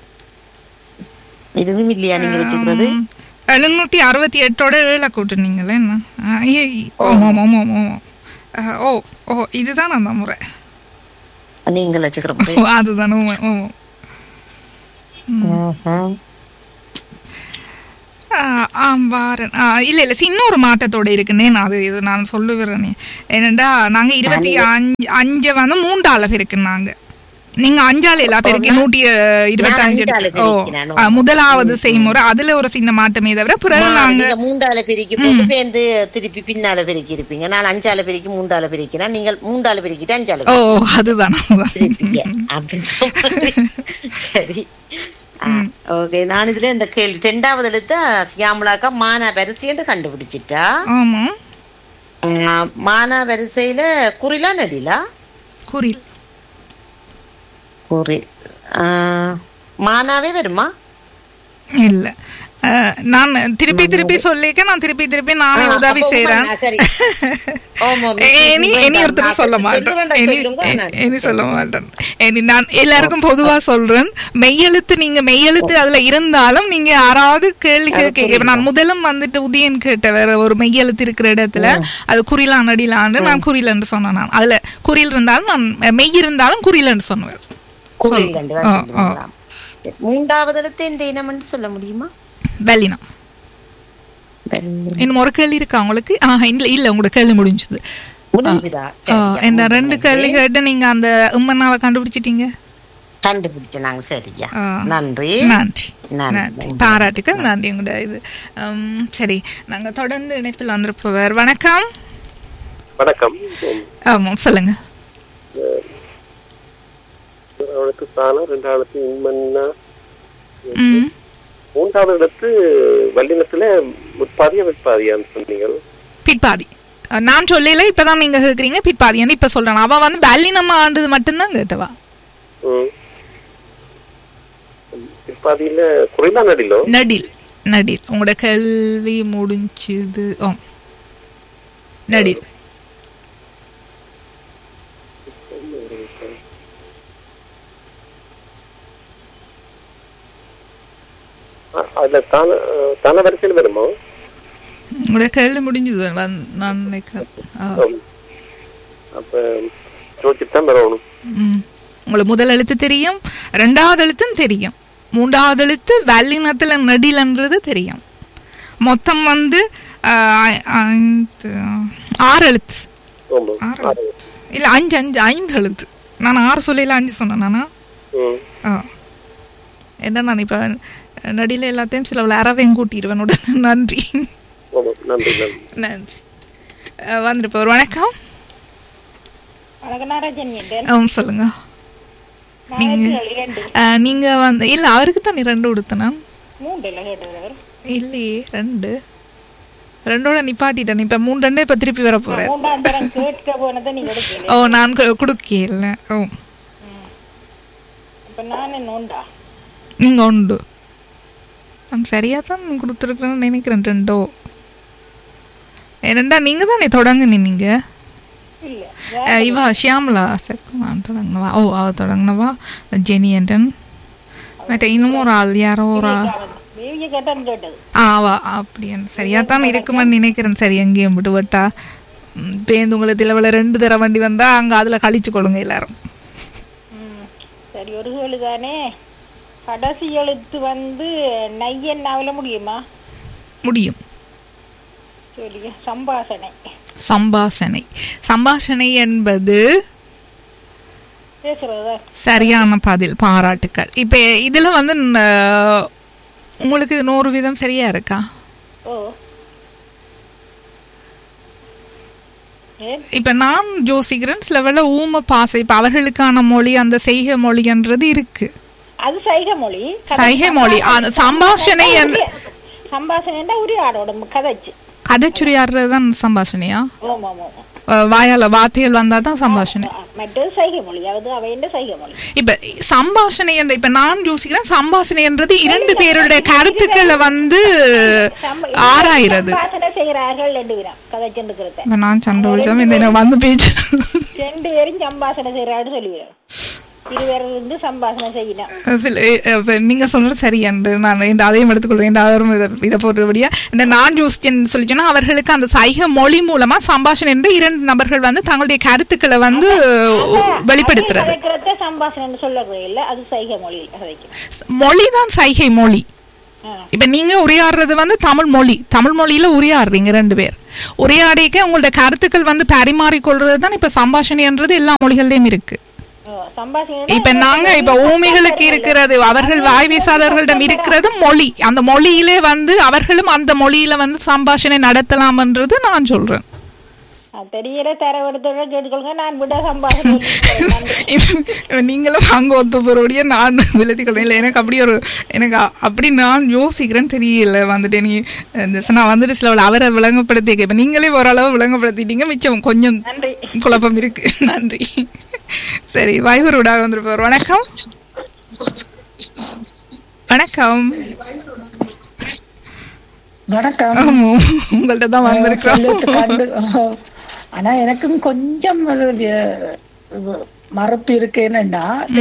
S3: இதுவும் இல்லையா நீங்க வச்சுக்கிறது
S2: எழுநூற்றி அறுபத்தி எட்டோட ஏழை கூட்டுனீங்களே என்ன ஆ, ஐயே, ஆமாம் ஆமாம் ஆமாம் ஆ, ஓ ஓ இதுதான் அந்த முறை
S3: நீங்கள் வச்சுக்கிற முறை
S2: ஓ, அதுதான் ஆமாம் ஆமாம்
S3: ம்ஹும்.
S2: ஆஹ் ஆம் வாரன் ஆஹ் இல்ல இல்ல இன்னொரு மாற்றத்தோட இருக்குன்னே நான் அது இது நான் சொல்லுகிறேனே என்னடா நாங்க இருபத்தி அஞ்சு அஞ்சு வந்து மூன்றால இருக்குன்னாங்க நீங்க அஞ்சால எல்லா பேருக்கு நூற்றி அஹ், இருபத்தஞ்சு
S3: அஞ்சால
S2: எடுத்து- ஓ
S3: பெருக்கினானோ?
S2: ஆஹ், முதலாவது செய்முறை அதுல ஒரு சின்ன மாற்றமே தவிர பிறகு நாங்க
S3: நீங்க மூண்டால பெருக்கி போட்டு பேந்து திருப்பி பின்னால பெருக்கி இருப்பீங்க நான் அஞ்சால பெருக்கி மூண்டால பெருக்கினா நீங்கள் மூண்டால பெருக்கிட்டு அஞ்சால
S2: ஓ அதுதான் அதுதான்.
S3: திருப்பிங்க அப்படிதான் சரி ஓகே நான் இதுல இந்த கேள்வி ரெண்டாவது எழுத்த சியாமலாக்கா மானா வரிசைன்னு கண்டுபிடிச்சிட்டா
S2: ஆமா
S3: ஆஹ், மானா வரிசையில குறிலா நடிலா
S2: குறில்
S3: குறில் ஆஹ், மானாவே வருமா
S2: இல்ல அஹ், நான் திருப்பி திருப்பி சொல்லிக்க நான் திருப்பி திருப்பி நானே
S3: ஆ,
S2: உதவி
S3: அப்போ
S2: செய்யறேன்
S3: உண்மை, சரி. ஆமா,
S2: இனி இனி ஒருத்தர் சொல்ல மாட்டேன்
S3: சொல்லுவேன்டா,
S2: இனி
S3: சொல்லுங்க, நான்
S2: இனி சொல்ல மாட்டேன் இனி நான் எல்லாருக்கும் பொதுவா சொல்றேன் மெய்யெழுத்து நீங்க மெய்யெழுத்து அதுல இருந்தாலும் நீங்க யாராவது கேள்வி கேட்க நான் முதலும் வந்துட்டு உதயன் கேட்ட வேற ஒரு மெய்யெழுத்து இருக்கிற இடத்துல அது குறிலா நடிலான்னு நான் குறிலன்னு சொன்னேன் நான் அதுல குறில் இருந்தாலும் நான் மெய் இருந்தாலும் குறிலன்னு சொன்னேன்
S3: குறில் கண்டுதான்
S2: ஆ, ஆ.
S3: சொல்லுவீங்களாம். மூன்றாவது எழுத்து இந்த இனம்னு சொல்ல முடியுமா
S2: வெள்ளினம் இன்னும் ஒரு கேள்வி இருக்கா உங்களுக்கு ஆஹ் இல்ல இல்ல உங்களோட கேள்வி முடிஞ்சது
S3: முடிஞ்சுதா
S2: ஆ, இந்த ரெண்டு கேள்வி கேட்டு நீங்க அந்த உம்மன்னாவை கண்டுபிடிச்சிட்டீங்க
S3: கண்டுபிடிச்ச நாங்க சரியா
S2: ஆ.
S3: நன்றி
S2: நன்றி
S3: நன்றி.
S2: நன்றி பாராட்டுக்கள் நன்றி உங்களோட இது உம், சரி நாங்க தொடர்ந்து இணைப்பில் வந்திருப்பவர் வணக்கம்
S5: வணக்கம்
S2: ஆமாம் சொல்லுங்க
S5: அவனுக்கு சாணம் ரெண்டாவது இன்மன்னா
S2: ம்
S5: மூன்றாவது இடத்து வல்லினத்துல முற்பாதியா வெட்பாதியான்னு சொன்னீங்க
S2: பிற்பாதி அஹ், நான் சொல்லல இப்பதான் நீங்க கேக்குறீங்க பிற்பாதின்னு இப்ப சொல்றேன் அவ வந்து பல்லினம்மா ஆண்டது மட்டும்தான் கேட்டவா
S5: ம். பிற்பாதியில குறைந்தா நடிலோ
S2: நடில் நடில் உங்களோட கேள்வி முடிஞ்சது ஓ நடில்
S5: அ- அதுல தான தான வரிசையில் வருமா
S2: உங்களோட கேள்வி முடிஞ்சது வந்து- நான் நினைக்கிறேன் ஆ.
S5: ஆம். அப்ப யோசிச்சுட்டு தான் வரணும்
S2: ம். உங்களுக்கு முதல் எழுத்து தெரியும் ரெண்டாவது எழுத்தும் தெரியும் மூன்றாவது எழுத்து வல்லினத்துல நடிலன்றது தெரியும் மொத்தம் வந்து ஆ, ஐந்து, ஆறு எழுத்து
S5: ஆமா
S2: ஆறு எழுத்து இல்ல அஞ்சு அஞ்சு ஐந்து எழுத்து நான் ஆறு சொல்லல அஞ்சு சொன்னேன் நானா
S5: ம்.
S2: ஆ என்ன நான் இப்ப நடில எல்லாத்தையும் சில அறவையும் கூட்டிடுவேன் உடனே நன்றி
S5: ஆமா நன்றி நன்றி
S2: நன்றி அஹ் வந்திருப்பவர் வணக்கம்
S1: வணக்கம் நாராஜன் என்றேன்
S2: ஆ, சொல்லுங்க
S1: நாளைக்கு இரண்டு
S2: அஹ் நீங்க வந்து இல்ல அவருக்கு தான் ரெண்டு கொடுத்தனா
S1: மூன்று இல்லை கேட்டவர்
S2: இல்லையே ரெண்டு ரெண்டோட நிப்பாட்டிட்டேன் இப்ப மூணு ரெண்டே இப்ப திருப்பி வர போறேன்
S1: மூன்றாம் தரம் கேட்க போனதை நீங்க எடுக்கல
S2: ஓ நான் கொடுக்கல ஓ
S1: இப்ப நானே நோண்டா
S2: நீங்க உண்டு நான் சரியா தான் கொடுத்துருக்கேன்னு நினைக்கிறேன் ரெண்டோ ரெண்டா நீங்க தானே தொடங்குனீங்க நீங்க
S1: இல்ல
S2: அஹ் இவா ஷியாமலா செக்குமான் தொடங்கினவா ஓ அவ தொடங்கினவா ஜெனி என்றன் மற்ற இன்னும் ஒரு ஆள் யாரோ ஒரு ஆள்
S1: தேவிய கேட்டான்னு கேட்டது
S2: ஆ அவா அப்படின்னு சரியா தான் இருக்குமென்னு நினைக்கிறேன் சரி எங்கேயும் விட்டு விட்டா ம், பேருந்து உங்களுக்கு இதில் ரெண்டு தர வண்டி வந்தா அங்க அதுல கழிச்சு கொள்ளுங்க எல்லாரும்
S1: ம், சரி ஒரு கேளு தானே கடைசி எழுத்து வந்து நையன் நாவல முடியுமா
S2: முடியும்
S1: சொல்லிய சம்பாசனை
S2: சம்பாஷணை சம்பாஷணை என்பது
S1: பேசுறதா
S2: சரியான பதில் பாராட்டுக்கள் இப்போ இதுல வந்து ந- உங்களுக்கு நூறு வீதம் சரியா இருக்கா
S1: ஓ ஏன்
S2: இப்ப நான் யோசிக்கிறேன் சில வேளை ஊம பாசை இப்ப அவர்களுக்கான மொழி அந்த செய்கை மொழின்றது இருக்கு
S1: அது சைகை மொழி
S2: சைகை மொழி அந்த சம்பாஷணை என்ற-
S1: சம்பாஷணைன்னா உரையாடோட கதைச்சு
S2: கதைச்சுரியாடுறது தான் சம்பாஷணையா
S1: ஆமா ஆமா ஆமா.
S2: அஹ் வாயால வார்த்தைகள் வந்தா தான் சம்பாஷணை
S1: ஆ, மற்றது சைகை மொழி அது அவைண்ட சைகை மொழி
S2: இப்ப சம்பாஷணை என்ற இப்ப நான் யோசிக்கிறேன் சம்பாஷணை என்றது இரண்டு பேருடைய கருத்துக்களை வந்து
S1: சம்ப-
S2: ஆராயிறது
S1: சம்பாஷணை செய்கிறார்கள் ரெண்டு பேரும் கதைச்சுருக்கிறத
S2: இப்ப நான் சண்டை பிடிச்சோம் இந்த எனக்கு வந்து பேச்சு
S1: ரெண்டு பேரும் சம்பாஷணை செய்கிறாரு சொல்லுவேன் இருவரும் இருந்து சம்பாஷணை செய்யணும்
S2: சில இப்ப நீங்க சொல்றது சரி என்று நான் இந்த அதையும் எடுத்துக்கொள்வேன் இந்த அவரும் இதை இதை போட்டபடியா இந்த நான் யோசிச்சேன்னு சொல்லி சொன்னா அவர்களுக்கு அந்த சைக மொழி மூலமா சம்பாஷணை என்று இரண்டு நபர்கள் வந்து தங்களுடைய கருத்துக்களை வந்து வெளிப்படுத்துறது
S1: கதைக்கிறத சம்பாஷணைன்னு சொல்லுறது இல்ல அது சைகை மொழியில் கதைக்கும்
S2: மொழிதான் சைகை மொழி இப்ப நீங்க உரையாடுறது வந்து தமிழ் மொழி தமிழ் மொழியில உரையாடுறீங்க ரெண்டு பேர் உரையாடிக்க உங்களோட கருத்துக்கள் வந்து பரிமாறிக்கொள்றது தான் இப்ப சம்பாஷணைன்றது எல்லா மொழிகள்லயும் இருக்கு
S1: சம்பாஷணை
S2: இப்ப நாங்க இப்ப ஊமைகளுக்கு இருக்கிறது அவர்கள் வாய் வீசாதவர்களிடம் இருக்கிறது மொழி அந்த மொழியிலே வந்து அவர்களும் அந்த மொழியில வந்து சம்பாஷணை நடத்தலாம்ன்றது நான் சொல்றேன்
S1: தெரியல தரவெடுத்து கேட்டுக்கொள்ளுங்க நான் விட சம்பாஷணை
S2: இப்ப நீங்களும் அங்க ஒத்து போறோடைய நான் விலத்தி கொள்றேன் இல்லை எனக்கு அப்படி ஒரு எனக்கு அ- அப்படி நான் யோசிக்கிறேன்னு தெரியல வந்துட்டு நீ இந்த ச- நான் வந்துட்டு சில அவரை விளங்கப்படுத்தி இப்ப நீங்களே ஓரளவு விளங்கப்படுத்திட்டீங்க மிச்சம் கொஞ்சம்
S1: நன்றி
S2: குழப்பம் இருக்கு நன்றி சரி வைபரோடாக வந்துருப்பார் வணக்கம் வணக்கம்
S6: வணக்கம்
S2: ஆமா, உங்கள்ட்ட தான் வந்திருக்கோம்
S6: சொல்லுறது கண்டு ஆனா எனக்கும் கொஞ்சம் ஒரு வி- மறுப்பு இருக்கு என்னன்னா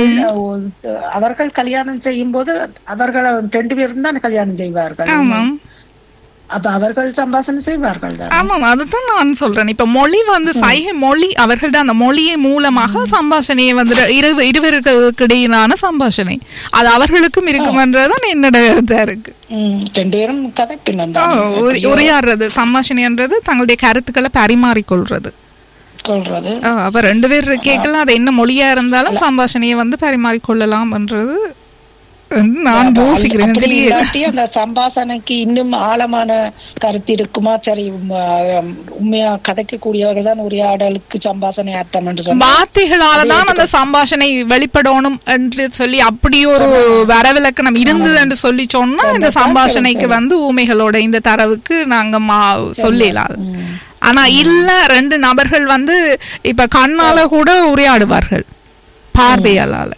S6: அவர்கள் கல்யாணம் செய்யும் போது அவர்கள் ரெண்டு பேரும் தான் கல்யாணம் செய்வார்கள்
S2: ஆமாம்
S6: அப்ப அவர்கள் சம்பாஷணை செய்வார்கள் தான்
S2: ஆமாம் அதுதான் நான் சொல்றேன் இப்ப மொழி வந்து சைகை மொழி அவர்கள்ட்ட அந்த மொழியை மூலமாக சம்பாஷணையை வந்து இரு இருவருக்கு இடையிலான சம்பாஷணை அது அவர்களுக்கும் இருக்குமன்றதுதான் என்னோட இதா இருக்கு
S6: ம், ரெண்டு பேரும் கதைப்பினம்
S2: ஆ,
S6: தான்
S2: உரை- உரையாடுறது சம்பாஷணைன்றது தங்களுடைய கருத்துக்களை பரிமாறிக்கொள்றது
S6: கொள்றது
S2: ஆ, அப்ப ரெண்டு பேர் கேட்கலாம் அது என்ன மொழியா இருந்தாலும் சம்பாஷணையை வந்து பரிமாறிக்கொள்ளலாம்ன்றது நான் யோசிக்கிறேன் எனக்கு
S6: அப்படி
S2: தெரியல
S6: இல்லாட்டி அந்த சம்பாஷணைக்கு இன்னும் ஆழமான கருத்து இருக்குமா சரி உம், உண்மையா கதைக்கக்கூடியவர்கள் தான் உரையாடலுக்கு சம்பாஷணை அர்த்தம் என்று சொன்னா
S2: வார்த்தைகளால தான் அந்த சம்பாஷணை வெளிப்படணும் என்று சொல்லி அப்படி ஒரு வரவிலக்கணம் இருந்தது என்று சொல்லி சொன்னா இந்த சம்பாஷணைக்கு வந்து ஊமைகளோட இந்த தரவுக்கு நாங்க மா சொல்லலாம் ஆனா இல்ல ரெண்டு நபர்கள் வந்து இப்ப கண்ணால கூட உரையாடுவார்கள் பார்வையாளால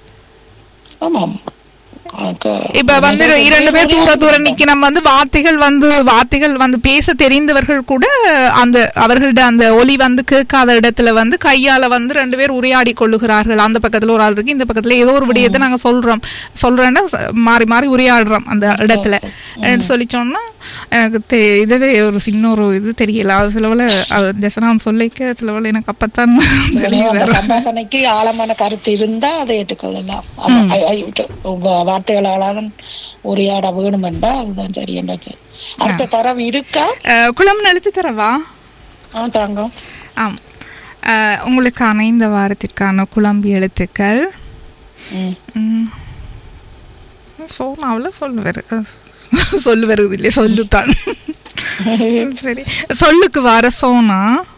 S6: ஆமாம் க-
S2: இப்ப வந்து இரண்டு பேர் தூர தூர நிக்கணும் வந்து வார்த்தைகள் வந்து வார்த்தைகள் வந்து பேச தெரிந்தவர்கள் கூட அந்த அவர்கள்ட்ட அந்த ஒலி வந்து கேட்காத இடத்துல வந்து கையால வந்து ரெண்டு பேர் உரையாடி கொள்ளுகிறார்கள் அந்த பக்கத்துல ஒரு ஆள் இருக்கு இந்த பக்கத்துல ஏதோ ஒரு விடயத்தை நாங்க சொல்றோம் சொல்றோன்னா ச- மாறி மாறி உரையாடுறோம் அந்த இடத்துல என்று சொல்லி சொன்னா எனக்கு தெ- இதுவே ஒரு சின்ன ஒரு இது தெரியல அது சிலவுல ஜசனாம் சொல்லிக்க சிலவுல எனக்கு அப்பத்தான் தெரிய
S6: அந்த
S2: வரும்.
S6: சம்பாஷணைக்கு ஆழமான கருத்து இருந்தா அதை ஏற்றுக்கொள்ளலாம் அது- ஐ- ஐ- வா- வார்த்தைகளால உரையாட வேணும் என்றா அதுதான் சரி என்றாச்சு அடுத்த தரம் இருக்கா
S2: அஹ், குளம் நழுத்து தரவா
S6: ஆ தாங்க
S2: ஆம் அஹ், உங்களுக்கான இந்த வாரத்திற்கான குழம்பு எழுத்துக்கள்
S6: ம்.
S2: ம். சோனாவில் சொல்லுவார் சொல்லு வருது இல்லையா சொல்லுத்தான் சரி சொல்லுக்கு வர சோனா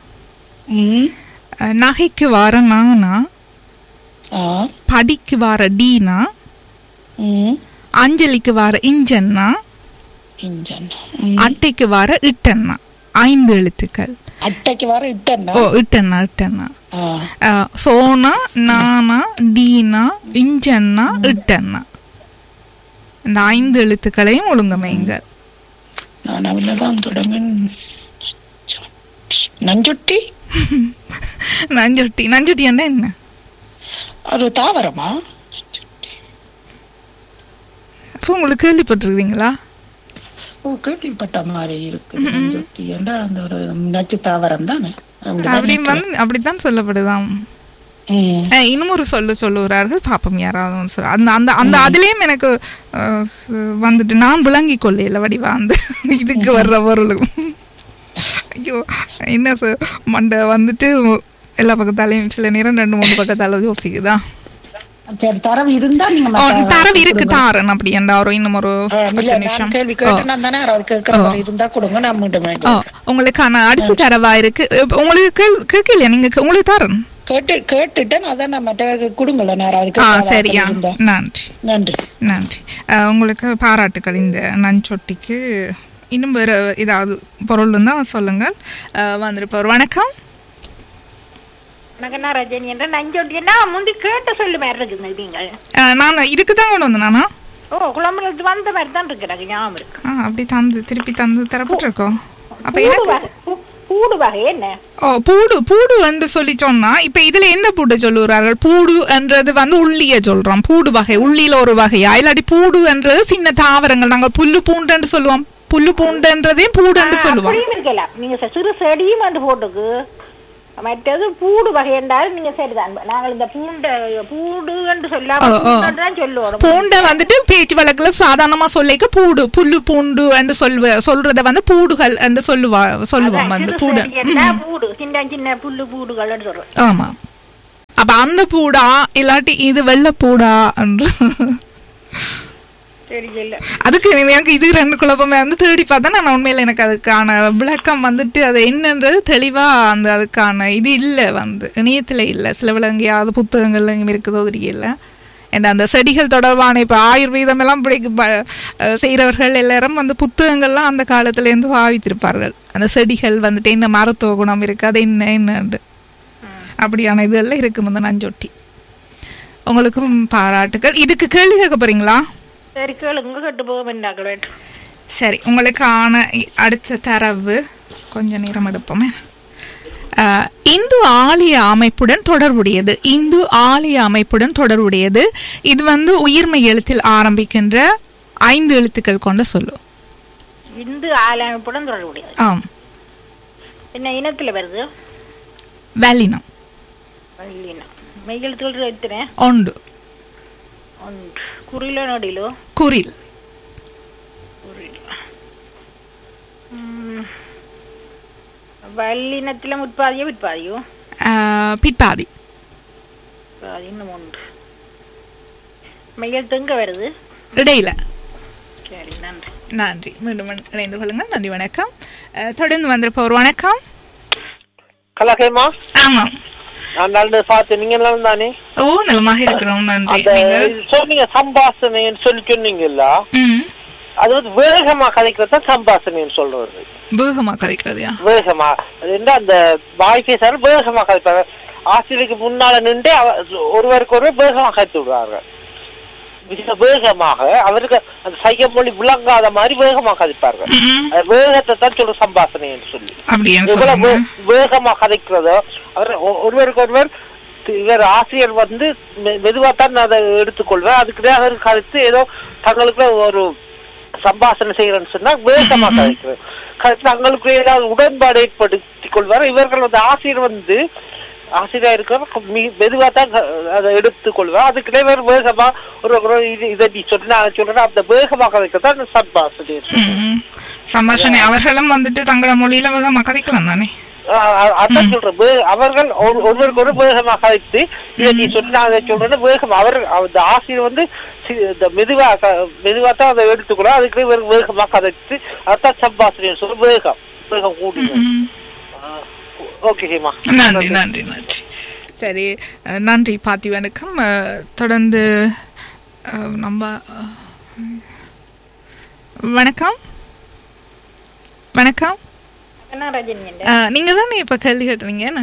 S6: ம்
S2: அஹ், நகைக்கு வர நானா
S6: ஆ
S2: படிக்கு வர டீனா
S6: ம்
S2: அஞ்சலிக்கு வர இஞ்சன்னா
S6: இஞ்சன் ம்.
S2: அட்டைக்கு வர இட்டன்னா ஐந்து எழுத்துக்கள்
S6: அட்டைக்கு வர இட்டன்னா
S2: ஓ இட்டன்னா இட்டன்னா
S6: ஆ
S2: அஹ், சோனா நானா டீனா இஞ்சன்னா இட்டன்னா இந்த ஐந்து எழுத்துக்களையும் ஒழுங்கமைங்க
S6: நான் அவள தான் தொடங்க நஞ்சுட்டி
S2: நஞ்சொட்டி நஞ்சொட்டி என்ன என்ன
S6: ஒரு தாவரமா
S2: அப்போ உங்களுக்கு கேள்விப்பட்டிருக்கீங்களா
S6: ஓ கேள்விப்பட்ட மாதிரி இருக்கு நஞ்சுட்டி என்ற அந்த ஒரு நச்சு தாவரம் தானே அப்படிதான்
S2: அப்படி வந்து அப்படித்தான் சொல்லப்படுதாம்
S6: ம்.
S2: அஹ், இன்னும் ஒரு சொல்லு சொல்லுகிறார்கள் பாப்போம் யாராவது வந்து சொல்ல அந்த அந்த அந்த அதுலயும் எனக்கு அஹ், ச- வந்துட்டு நான் விளங்கி கொள்ளையில வடிவா அந்த இதுக்கு வர்ற பொருளும் ஐயோ என்ன ச- மண்டை வந்துட்டு எல்லா பக்கத்தாலையும் சில நேரம் ரெண்டு மூணு பக்கத்தால யோசிக்குதா
S6: சரி தரவு இருந்தா நீங்க
S2: ஓ,
S6: மத்த-
S2: தரவு இருக்கு தாரன் அப்படி என்ற ஒரு இன்னும் ஒரு
S6: ஆ, இல்ல,
S2: பத்து
S6: நான்
S2: நிமிஷம்
S6: கேள்வி
S2: ஓ.
S6: கேட்டு நான் தானே யாராவது கேட்கிற மாதிரி இருந்தா கொடுங்க நான் மீண்டும்
S2: ஓ உங்களுக்கான அடுத்த தரவா இருக்கு இப்ப உங்களுக்கு கேள்- கேட்கலையா நீங்க கே- உங்களுக்கு தரேன்
S6: கேட்டு கேட்டுட்டேன் அதான் நான் மற்றவர்கள் கொடுங்களேன் யாராவது
S2: ஆ
S6: கேட்காத
S2: சரியா
S6: ஆட்கள் இருந்தா.
S2: நன்றி
S6: நன்றி
S2: நன்றி அஹ், உங்களுக்கு பாராட்டுக்கள் இந்த நஞ்சொட்டிக்கு இன்னும் வேறு ஏதாவது பொருள் இருந்தால் சொல்லுங்கள் அஹ், வந்திருப்பவர் வணக்கம்
S1: எனக்கு நான் ரஜினி என்ற நஞ்சொட்டின்னா முந்தி கேட்டு சொல்லு மாதிரி இருக்குது நீங்கள்
S2: அஹ், நான் இதுக்கு தான் கொண்டு வந்தேன் நானா
S1: ஓ குழம்புல வந்த மாதிரி தான் இருக்கு எனக்கு ஞாபகம் இருக்கு
S2: ஆ அப்படி தந்து திருப்பி தந்து தரப்பட்டிருக்கோம் அப்போ
S1: பூடு
S2: எனக்கு
S1: வகை பூ- பூடு வகை என்ன
S2: ஓ பூடு பூடு என்று சொல்லி சொன்னா இப்ப இதுல என்ன பூடு சொல்லுகிறார்கள் பூடு என்றது வந்து உள்ளிய சொல்றோம் பூடு வகை உள்ளியில ஒரு வகையா இல்லாட்டி பூடு என்றது சின்ன தாவரங்கள் நாங்க புல்லு பூண்டுன்னு சொல்லுவோம் புல்லு பூண்டுன்றதையும் பூடுன்னு சொல்லுவோம்
S1: அப்படியும் இருக்கலாம் நீங்க ச- சிறு செடியும் வந்து போட்டுக்கு மற்றது பூடு வகை என்றால் நீங்க சரிதான் நாங்கள் இந்த பூண்ட பூடு என்று சொல்லாம
S2: ஓ, ஓ.
S1: பூண்டு தான் சொல்லுவோம்
S2: பூண்டை வந்துட்டு பேச்சு வழக்குல சாதாரணமா சொல்லிக்க பூடு புல்லு பூண்டு என்று சொல்வ சொல்றத வந்து பூடுகள் என்று சொல்லுவா சொல்லுவோம் வந்து பூடு ம்.
S1: பூடு சின்ன சின்ன புல்லு பூடுகள் சொல்றோம்
S2: ஆமா அப்ப அந்த பூடா இல்லாட்டி இது வெள்ளை பூடா என்று
S1: தெரியல
S2: அதுக்கு எனக்கு இது ரெண்டு குழப்பமே வந்து தேடி பார்த்தா நான் உண்மையில எனக்கு அதுக்கான விளக்கம் வந்துட்டு அது என்னன்றது தெளிவா அந்த அதுக்கான இது இல்லை வந்து இணையத்துல இல்லை சில விலங்கையாவது புத்தகங்கள்ல எங்கேயும் இருக்குதோ தெரியல and அந்த செடிகள் தொடர்பான இப்போ ஆயுர்வேதம் எல்லாம் பிடிக்க ப- அஹ் செய்றவர்கள் எல்லாரும் வந்து புத்தகங்கள்லாம் அந்த காலத்துலேருந்து பாவித்திருப்பார்கள் அந்த செடிகள் வந்துட்டு என்ன மருத்துவ குணம் இருக்கு அது என்ன என்னண்டு அப்படியான இதெல்லாம் இருக்கும் அந்த நஞ்சொட்டி உங்களுக்கும் பாராட்டுகள் இதுக்கு கேள்வி கேட்க போறீங்களா
S1: சரி கேளுங்க கட்டு போக வேண்டாக்கள் வேண்டும்
S2: சரி உங்களுக்கான இ- அடுத்த தரவு கொஞ்ச நேரம் எடுப்போமே அஹ், இந்து ஆலய அமைப்புடன் தொடர்புடையது இந்து ஆலய அமைப்புடன் தொடர்புடையது இது வந்து உயிர்மை எழுத்தில் ஆரம்பிக்கின்ற ஐந்து எழுத்துக்கள் கொண்ட சொல்லு
S1: இந்து ஆலயப்புடன் தொடர்புடையது
S2: ஆம்
S1: என்ன இனத்துல வருது
S2: வல்லினம்
S1: வள்ளினம் மெய்யெழுத்துகள் எத்தனை
S2: ஒன்று
S1: ஒன்று குறில நொடிலோ
S2: குரில்
S1: ம். வல்லினத்துல முற்பாதியோ விற்பாதியோ
S2: அஹ், பிற்பாதி
S1: அது இன்னும் ஒன்று மெய்யெழுத்து எங்க வருது
S2: இடையில
S1: சரி நன்றி
S2: நன்றி மீண்டும் இணைந்து கொள்ளுங்கள் நன்றி வணக்கம் அஹ், தொடர்ந்து வந்திருப்பவர் வணக்கம்
S5: கலாகேமா
S2: ஆமாம்
S5: நான் நல்லது பார்த்து நீங்க எல்லாம் தானே
S2: ஓ நலமாக இருக்கிறோம் நன்றி
S5: அந்த
S2: நீங்கள்
S5: இது சொன்னீங்க சம்பாசனைன்னு சொல்லி சொன்னீங்கல்ல
S2: ம்
S5: அது வந்து வேகமா கதைக்கிறது தான் சம்பாசனைன்னு சொல்றது
S2: வேகமா கதைக்கிறதையா
S5: வேகமா அது என்ன அந்த வாய் பேசாரு வேகமா கதைப்பாங்க ஆசிரியருக்கு முன்னால நின்று அவ- ஒருவருக்கு ஒருவர் வேகமா கதைத்து விடுறாங்க மிக வேகமாக அவருக்கு அந்த சைகை மொழி விளங்காத மாதிரி வேகமா கதைப்பார்கள்
S2: ம்ம்.
S5: அது வேகத்தை தான் சொல்ற சம்பாசனை என்று சொல்லி
S2: அப்படின்னு
S5: இவ்வளவு
S2: சொல்லுங்க
S5: வே- வேகமா கதைக்கிறதோ அவர் ஒ- ஒருவருக்கு ஒருவர் தி- இவர் ஆசிரியர் வந்து மெ- மெதுவாத்தான் அதை எடுத்துக்கொள்வார் அதுக்குதான் அவர் கதைத்து ஏதோ தங்களுக்கு ஒரு சம்பாஷணை செய்யறேன்னு சொன்னா வேகமா கதைக்கிறது கதைத்து தங்களுக்கு ஏதாவது உடன்பாடு ஏற்படுத்திக் கொள்வார் இவர்கள் வந்து ஆசிரியர் வந்து ஆசிரியர் இருக்கிற மெதுவா தான் க- அதை எடுத்துக்கொள்வார் அதுக்கிட்டே இவர் வேகமா ஒரு ஒரு இது இதை நீ சொன்னா சொல்றேன் அந்த வேகமா கதைக்கத்தான் அந்த சம்பாஷணை
S2: ம்ம். சம்பாஷணை அவர்களும் வந்துட்டு தங்கள மொழியில வேகமா கதைக்கலாம் தானே
S5: ஆஹ் அ- அதான் சொல்றேன் வே- அவர்கள் ஒரு- ஒருவருக்கு ஒரு வேகமாக கதைத்து இதை நீ சொன்ன அதை சொல்றது வேகம் அவர் அந்த ஆசிரியர் வந்து சி- இந்த மெதுவா க- மெதுவா தான் அதை எடுத்துக்கணும் அதுக்கு இவர் வேகமாக கதைத்து அதான் சம்பாசிரியர் சொல்ற வேகம் வேகம் கூடி
S2: ம்.
S5: ஓகே ஹேமா
S2: நன்றி நன்றி நன்றி சரி அஹ், நன்றி பாத்திவனுக்கும் அஹ், தொடர்ந்து அஹ், நம்ம அஹ், வணக்கம் வணக்கம்
S1: என்ன ரஜினி என்ற
S2: அஹ், நீங்க தானே இப்ப கேள்வி கேட்டுறீங்க என்ன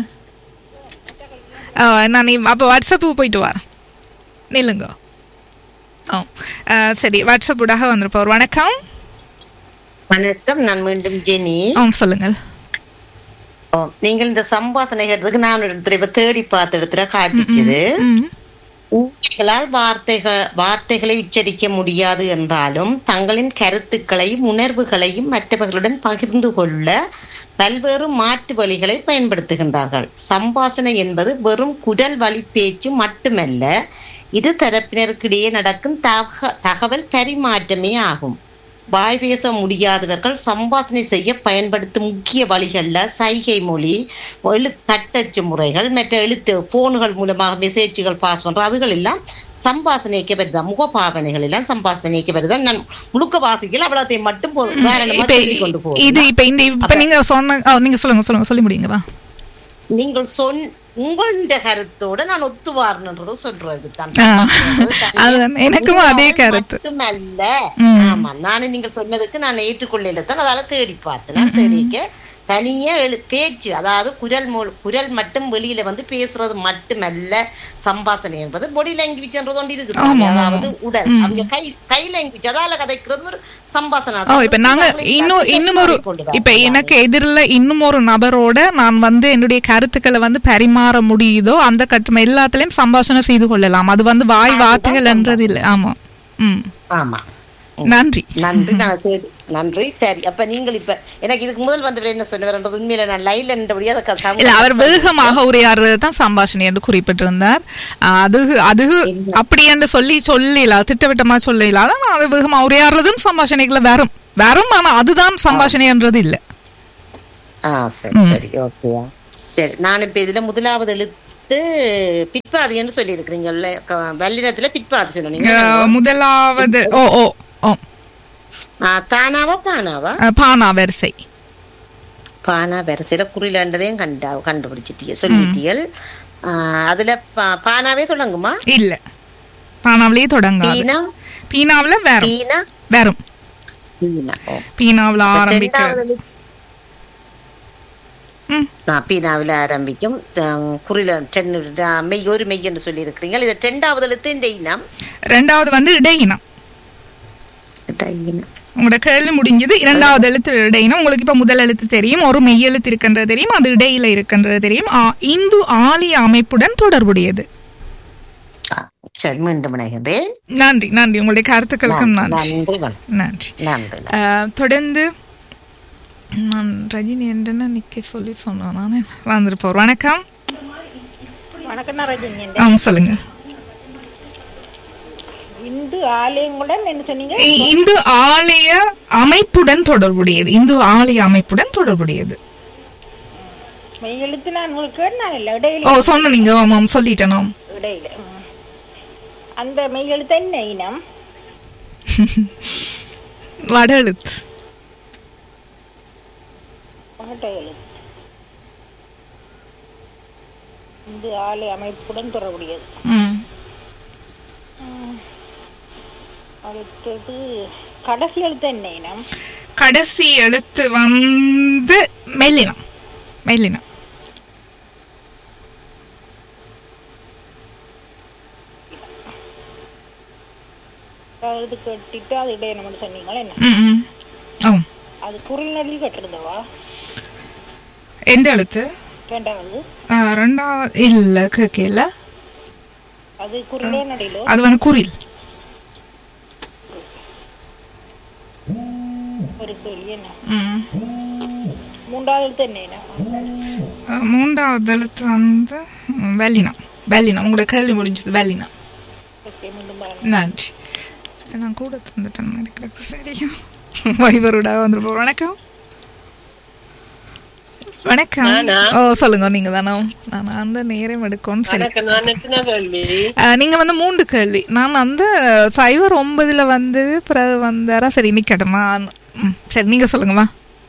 S2: அஹ், நான் இ- அப்ப வாட்ஸ்அப்புக்கு போயிட்டு வரேன் நில்லுங்க ஓ அஹ், சரி வாட்ஸ்அப் ஊடாக வந்திருப்போர் வணக்கம்
S3: வணக்கம் நான் மீண்டும் ஜெனி
S2: ஆ சொல்லுங்கள்
S3: ஓ, நீங்கள் இந்த சம்பாசனை கேட்டதுக்கு நான் ஒரு இடத்துல இப்ப தேடி பார்த்த இடத்துல காட்டிச்சது
S2: ம்
S3: ஊழியர்களால் வார்த்தைகள் வார்த்தைகளை உச்சரிக்க முடியாது என்றாலும் தங்களின் கருத்துக்களையும் உணர்வுகளையும் மற்றவர்களுடன் பகிர்ந்து கொள்ள பல்வேறு மாற்று வழிகளை பயன்படுத்துகின்றார்கள் சம்பாஷணை என்பது வெறும் குரல் வழி பேச்சு மட்டுமல்ல இரு தரப்பினருக்கிடையே நடக்கும் தக தகவல் பரிமாற்றமே ஆகும் வாய் பேச முடியாதவர்கள் சம்பாஷணை செய்ய பயன்படுத்தும் முக்கிய வழிகள்ல சைகை மொழி எழு தட்டச்சு முறைகள் மற்ற எழுத்து போன்கள் மூலமாக மெசேஜ்கள் பாஸ் பண்ற அதுகள் எல்லாம் சம்பாஷணைக்கு வருதா முகபாவனைகள் எல்லாம் சம்பாஷணைக்கு வருதா நான் முழுக்க வாசிக்கல அவ்வளோத்தையும் மட்டும் போ- உதாரணமா
S2: இப்ப
S3: சொல்லிக் கொண்டு போகிறேன்.
S2: இது இப்ப இந்த இப்ப நீங்க சொன்ன ஆ, நீங்க சொல்லுங்க சொல்லுங்க சொல்லி முடியுங்க வா
S3: நீங்கள் சொன் உங்களுடைய கருத்தோட நான் ஒத்து வாரணுன்றத சொல்றது தான்
S2: ஆ. அதுதான் எனக்கும் அதே கருத்து
S3: மட்டுமல்ல
S2: ம்.
S3: ஆமா நானும் நீங்கள் சொன்னதுக்கு நான் ஏற்றுக்கொள்ளல தான் அதால தேடி பார்த்தேன் நான் தேடிக்க தனியா எழு பேச்சு அதாவது குரல் மொ குரல் மட்டும் வெளியில வந்து பேசுறது மட்டுமல்ல சம்பாஷணை என்பது பாடி லாங்குவேஜ்ன்றது ஒன்று இருக்குது
S2: ஆமா, ஆமா.
S3: அதாவது உடல் அவங்க கை கை லாங்குவேஜ் அதால கதைக்கிறது ஒரு சம்பாஷணை
S2: ஓ இப்ப நாங்க இன்னும் இன்னும் ஒரு இப்ப எனக்கு எதிரில் இன்னும் ஒரு நபரோட நான் வந்து என்னுடைய கருத்துக்களை வந்து பரிமாற முடியுதோ அந்த கட்டம் எல்லாத்துலயும் சம்பாஷணை செய்து கொள்ளலாம் அது வந்து வாய் வார்த்தைகள் என்றது இல்லை ஆமா ம்
S3: ஆமா
S2: நன்றி
S3: நன்றி நான் சரி நன்றி சரி அப்ப நீங்கள் இப்ப எனக்கு இதுக்கு முதல் வந்தவர் என்ன சொன்னவர் உண்மையில நான் லைன்ல நின்றபடியே அதை க-
S2: இல்ல அவர் வேகமாக உரையாடுறது தான் சம்பாஷணை என்று குறிப்பிட்டிருந்தார் அது அது அப்படி என்று சொல்லி சொல்லலாம் திட்டவட்டமா சொல்லலாம் ஆனா அது வேகமா உரையாடுறதும் சம்பாஷணைக்குள்ள வரும் வரும் ஆனா அதுதான் சம்பாஷணை என்றது இல்ல
S3: ஆ சரி சரி ஓகேயா சரி நான் இப்ப இதுல முதலாவது எழுத்து பிற்பாதின்னு சொல்லி இருக்கிறீங்கல்ல வல்லினத்துல பிற்பாதி சொன்னீங்க
S2: அஹ், முதலாவது ஓ ஓ ஓ
S3: ஆ, தானாவா பானாவா
S2: அஹ், பானா வரிசை
S3: பானா வரிசையில குறிலன்றதையும் கண்டா கண்டுபிடிச்சிட்டீங்க சொல்லிட்டீர்கள் ஆ, அதுல பா- பானாவே தொடங்குமா
S2: இல்ல பானாவிலேயே தொடங்காது
S3: பீனா
S2: பீனாவுல வரும்
S3: பீனா
S2: வரும்
S3: பீனா ஓ
S2: பீனாவுல
S3: ரெண்டாவது
S2: ஆரம்பிக்கிறது
S3: எழுத்து
S2: ம்.
S3: ஆ, பீனாவில் ஆரம்பிக்கும் ட- குறில டென் டா- மெய் ஒரு மெய் என்று சொல்லி இருக்கிறீங்க இது ரெண்டாவது எழுத்து இந்த இனம்
S2: ரெண்டாவது வந்து இடையினம்
S3: இனம்.
S2: உங்களோட கேள்வி முடிஞ்சது இரண்டாவது எழுத்து இடையினம் உங்களுக்கு இப்ப முதல் எழுத்து தெரியும் ஒரு மெய் எழுத்து இருக்கின்றது தெரியும் அது இடையில இருக்கின்றது தெரியும் ஆ, இந்து ஆலய அமைப்புடன் தொடர்புடையது
S3: ஆ, சரி மீண்டும் இணைகின்றேன்
S2: நன்றி நன்றி உங்களுடைய கருத்துக்களுக்கும் நன்றி
S3: நன்றி வணக்கம்.
S2: நன்றி
S3: நன்றி
S2: அஹ், தொடர்ந்து நான் ரஜினி என்றன நிக்க சொல்லி சொன்னேன் நான் வந்துருப்போம் வணக்கம்
S1: வணக்கம் ரஜினி
S2: ஆ சொல்லுங்க
S1: இந்து ஆலயங்களுடன் என்ன சொன்னீங்க
S2: இ- இந்து ஆலய அமைப்புடன் தொடர்புடையது இந்து ஆலய அமைப்புடன் தொடர்புடையது
S1: மெய் எழுத்து நான் உங்களுக்கு கேட்டேன் இல்ல இடையில
S2: ஓ சொன்ன நீங்க ஆமாம் சொல்லிட்டேன் ஆம்.
S1: இடையில ம். அந்த மெய் எழுத்து என்ன இனம்
S2: வட எழுத்து
S1: பாட்ட எழுத்து இந்து ஆலய அமைப்புடன் தொடர்புடையது
S2: ம்.
S1: அடுத்தது கடைசி எழுத்து என்ன இனம்
S2: கடைசி எழுத்து வந்து மெல்லினம் மெல்லினம்
S1: அதாவது கட்டிட்டு அது இடையினம்னு சொன்னீங்களா என்ன
S2: ம், ம். ஓ
S1: அது குரல் நெல்லி கட்டுறதவா
S2: எந்த எழுத்து
S1: ரெண்டாவது
S2: ஆ, ரெண்டாவது இல்ல கேட்கல
S1: அது குரலே நடையிலோ
S2: அது வந்து குரில்
S1: ஒரு கேள்வி என்ன
S2: ம்.
S1: மூன்றாவது எழுத்து என்ன இனம்
S2: ஆ, மூன்றாவது எழுத்து வந்து ம், வெள்ளினம் வெள்ளினம் உங்களோட கேள்வி முடிஞ்சது வெள்ளினம்
S1: ஓகே மீண்டும் பாருங்க
S2: நன்றி நான் கூட தந்துட்டேன் நினைக்கிறேன் சரியா வைபருடா வந்துருப்போம் வணக்கம் வணக்கம்
S4: நானா?
S2: ஓ சொல்லுங்க நீங்க தானே நான் அந்த நேரம் எடுக்கணும் சரி
S4: வணக்கம் நான் எத்தனை கேள்வி
S2: அஹ், நீங்க வந்து மூன்று கேள்வி நான் அந்த சைவர் ஒன்பதுல வந்து பிறகு வந்தாரா சரி நிக்கட்டுமா ம், சரி நீங்க சொல்லுங்கம்மா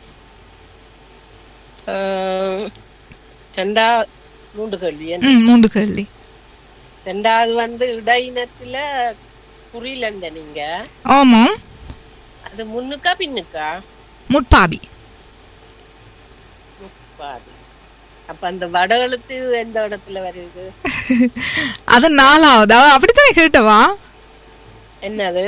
S4: ஆஹ், ரெண்டாவது மூன்று கேள்வி என்ன?
S2: ம் மூன்று கேள்வி
S4: ரெண்டாவது வந்து இடையினத்துல குறிலண்ட நீங்க
S2: ஆமாம்
S4: அது முன்னுக்கா பின்னுக்கா
S2: முட்பாதி
S4: முப்பாதி அப்ப அந்த வட எழுத்து எந்த இடத்துல வருது
S2: அது நாலாவதா அப்படித்தானே கேட்டவா
S4: என்னது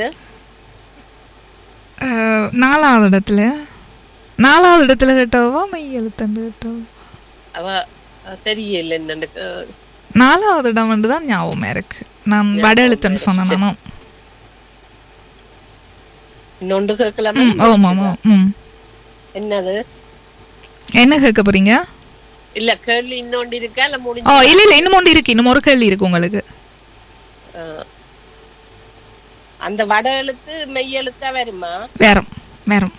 S2: அஹ், நாலாவது இடத்துல நாலாவது இடத்துல கேட்டவா மெய் எழுத்தண்டு கேட்டவா
S4: அவ அவ தெரியல என்னன்னு
S2: நாலாவது இடம் வந்து தான் ஞாபகம் இருக்கு நான் வட எழுத்துன்னு சொன்னேன் நானும்
S4: இன்னொன்று கேட்கலாமா
S2: ம் ஆமாம் ஆமாம் ம்
S4: என்னது
S2: என்ன கேட்க போறீங்க
S4: இல்ல கேள்வி இன்னொன்று இருக்கா இல்ல
S2: ஓ
S4: முடிஞ்சு
S2: இல்ல இல்ல இன்னும் ஒன்று இருக்கு இன்னும் ஒரு கேள்வி இருக்கு உங்களுக்கு
S4: ஆஹ். அந்த வட எழுத்து மெய் எழுத்தா வருமா
S2: வேறம் வேறம்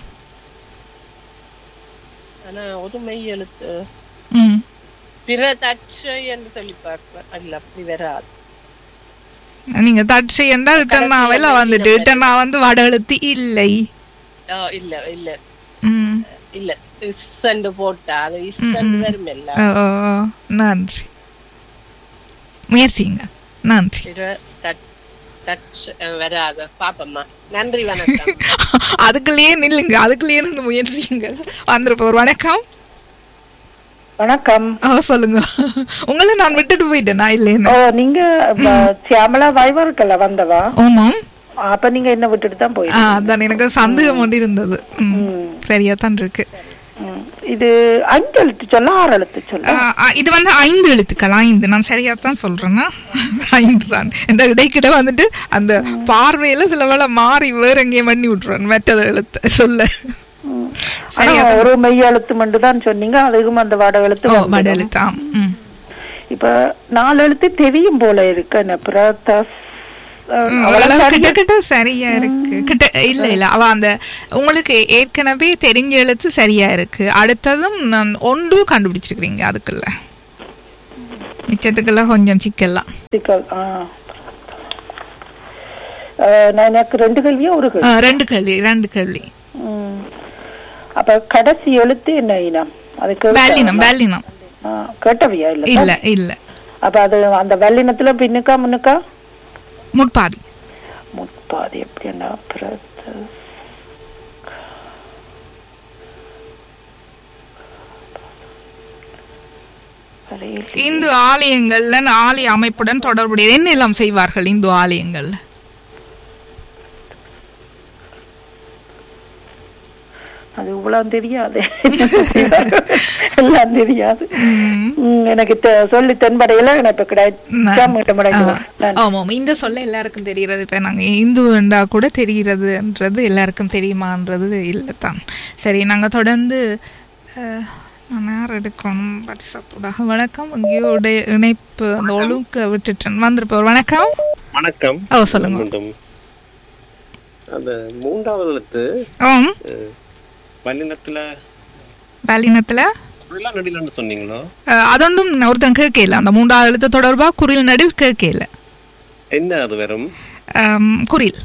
S4: ஆனா ஒரு மெய் எழுத்து
S2: ம்
S4: பிற தட்சை என்று சொல்லி பார்ப்பேன் அல்ல அப்படி வராது
S2: நீங்க தட்சி என்றால் ரிட்டர்ன் ஆவல வந்துட்டு ரிட்டர்ன் வந்து வட எழுத்து இல்லை
S4: ஆ, இல்ல இல்ல
S2: ம்
S4: இல்ல இஸ்ஸண்டு போட்டா அது இஸ்ஸண்டு வரும் இல்ல
S2: ஓ, ஓ, ஓ. நன்றி முயற்சிங்க நன்றி
S4: பிற தட் தட்ச வராது பாப்பம்மா நன்றி வணக்கம்
S2: அதுக்குள்ளேயே நில்லுங்க அதுக்குள்ளேயே நின்று முயற்சிங்க வந்துருப்போம் வணக்கம்
S8: வணக்கம்
S2: ஆ சொல்லுங்க உங்களை நான் விட்டுட்டு போயிட்டேன் நான்
S8: ஓ
S2: இல்லைன்னு
S8: நீங்க இப்ப சியாமலா வைவருக்கல்ல வந்தவா
S2: ஆமாம்
S8: அப்ப நீங்க என்ன விட்டுட்டு தான்
S2: ஆ,
S8: போயிருக்கீங்க
S2: அதான் எனக்கு சந்தேகம் ஒன்று இருந்தது ம். சரியா தான் இருக்கு
S8: ம். இது அஞ்சு எழுத்து சொல்ல ஆறு எழுத்து சொல்ல
S2: ஆஹ் ஆஹ் இது வந்து ஐந்து எழுத்துக்கள் ஐந்து நான் சரியா தான் சொல்றேன்னா ஐந்து தான் என்ற இடைக்கிட்ட வந்துட்டு அந்த பார்வையில சில வேளை மாறி வேற எங்கேயும் பண்ணி விட்டுருவேன் மற்றது எழுத்து சொல்ல
S8: ஆனா ஒரு மெய் எழுத்து மட்டும் தான் சொன்னீங்க அதுக்கும் அந்த வட எழுத்து
S2: ஓ
S8: வந்துடும்.
S2: வட எழுத்து ஆம் ம்.
S8: இப்ப நாலு எழுத்து தெரியும் போல இருக்கு என்ன பிரதஸ் அஹ்,
S2: ம்,
S8: அவ்வளவு
S2: ஓரளவு
S8: சரியா-
S2: கிட்ட கிட்ட சரியா இருக்கு கிட்ட இல்ல இல்ல அவ அந்த உங்களுக்கு ஏற்கனவே தெரிஞ்ச எழுத்து சரியா இருக்கு அடுத்ததும் நான் ஒன்று கண்டுபிடிச்சிருக்கிறீங்க அதுக்குள்ள மிச்சத்துக்குள்ள கொஞ்சம் சிக்கலாம்
S8: சிக்கல், ஆ. அஹ், நான் எனக்கு ரெண்டு கேள்வியும் ஒரு கேள்வி
S2: ஆஹ் ரெண்டு கேள்வி ரெண்டு கேள்வி
S8: ம். அப்ப கடைசி எழுத்து என்ன இனம் அது
S2: வேலினம் வேலினம்
S8: கேட்டவியா இல்ல
S2: இல்ல இல்ல
S8: அப்ப அது அந்த வெள்ளினத்துல பின்னுக்கா முன்னுக்கா
S2: முட்பாதி
S8: முப்பாதி எப்படின்னா பிரத
S2: இந்து ஆலயங்கள்ல ஆலய அமைப்புடன் தொடர்புடைய என்னெல்லாம் செய்வார்கள் இந்து ஆலயங்கள்ல
S8: அது இவ்வளவு தெரியாது எல்லாம் தெரியாது ம், எனக்கு தெ- சொல்லி தென்படையில எனக்கு கிடைச்சா மீண்டும் கிடைக்கும் நன்றி.
S2: ஆமாம் இந்த சொல்ல எல்லாருக்கும் தெரிகிறது இப்ப நாங்க இந்துண்டா கூட தெரிகிறதுன்றது எல்லாருக்கும் தெரியுமான்றது இல்லை தான் சரி நாங்க தொடர்ந்து அஹ், நான் யார் எடுக்கணும் வாட்ஸ்அப்போட வணக்கம் இங்கேயோட இணைப்பு அந்த ஒழுக்க விட்டுட்டேன் வந்திருப்போம் வணக்கம்
S9: வணக்கம்
S2: ஓ, சொல்லுங்க.
S9: மீண்டும். அந்த மூன்றாவது எழுத்து
S2: ஆம்
S9: அஹ், வல்லினத்துல
S2: பாலினத்துல
S9: குரிலா நடிலன்னு சொன்னீங்களோ
S2: அஹ், அதொன்றும் ஒருத்தன் கேட்கல அந்த மூன்றாவது எழுத்து தொடர்பா குரில் நடு கேட்கல
S9: என்ன அது வெறும்
S2: குரில்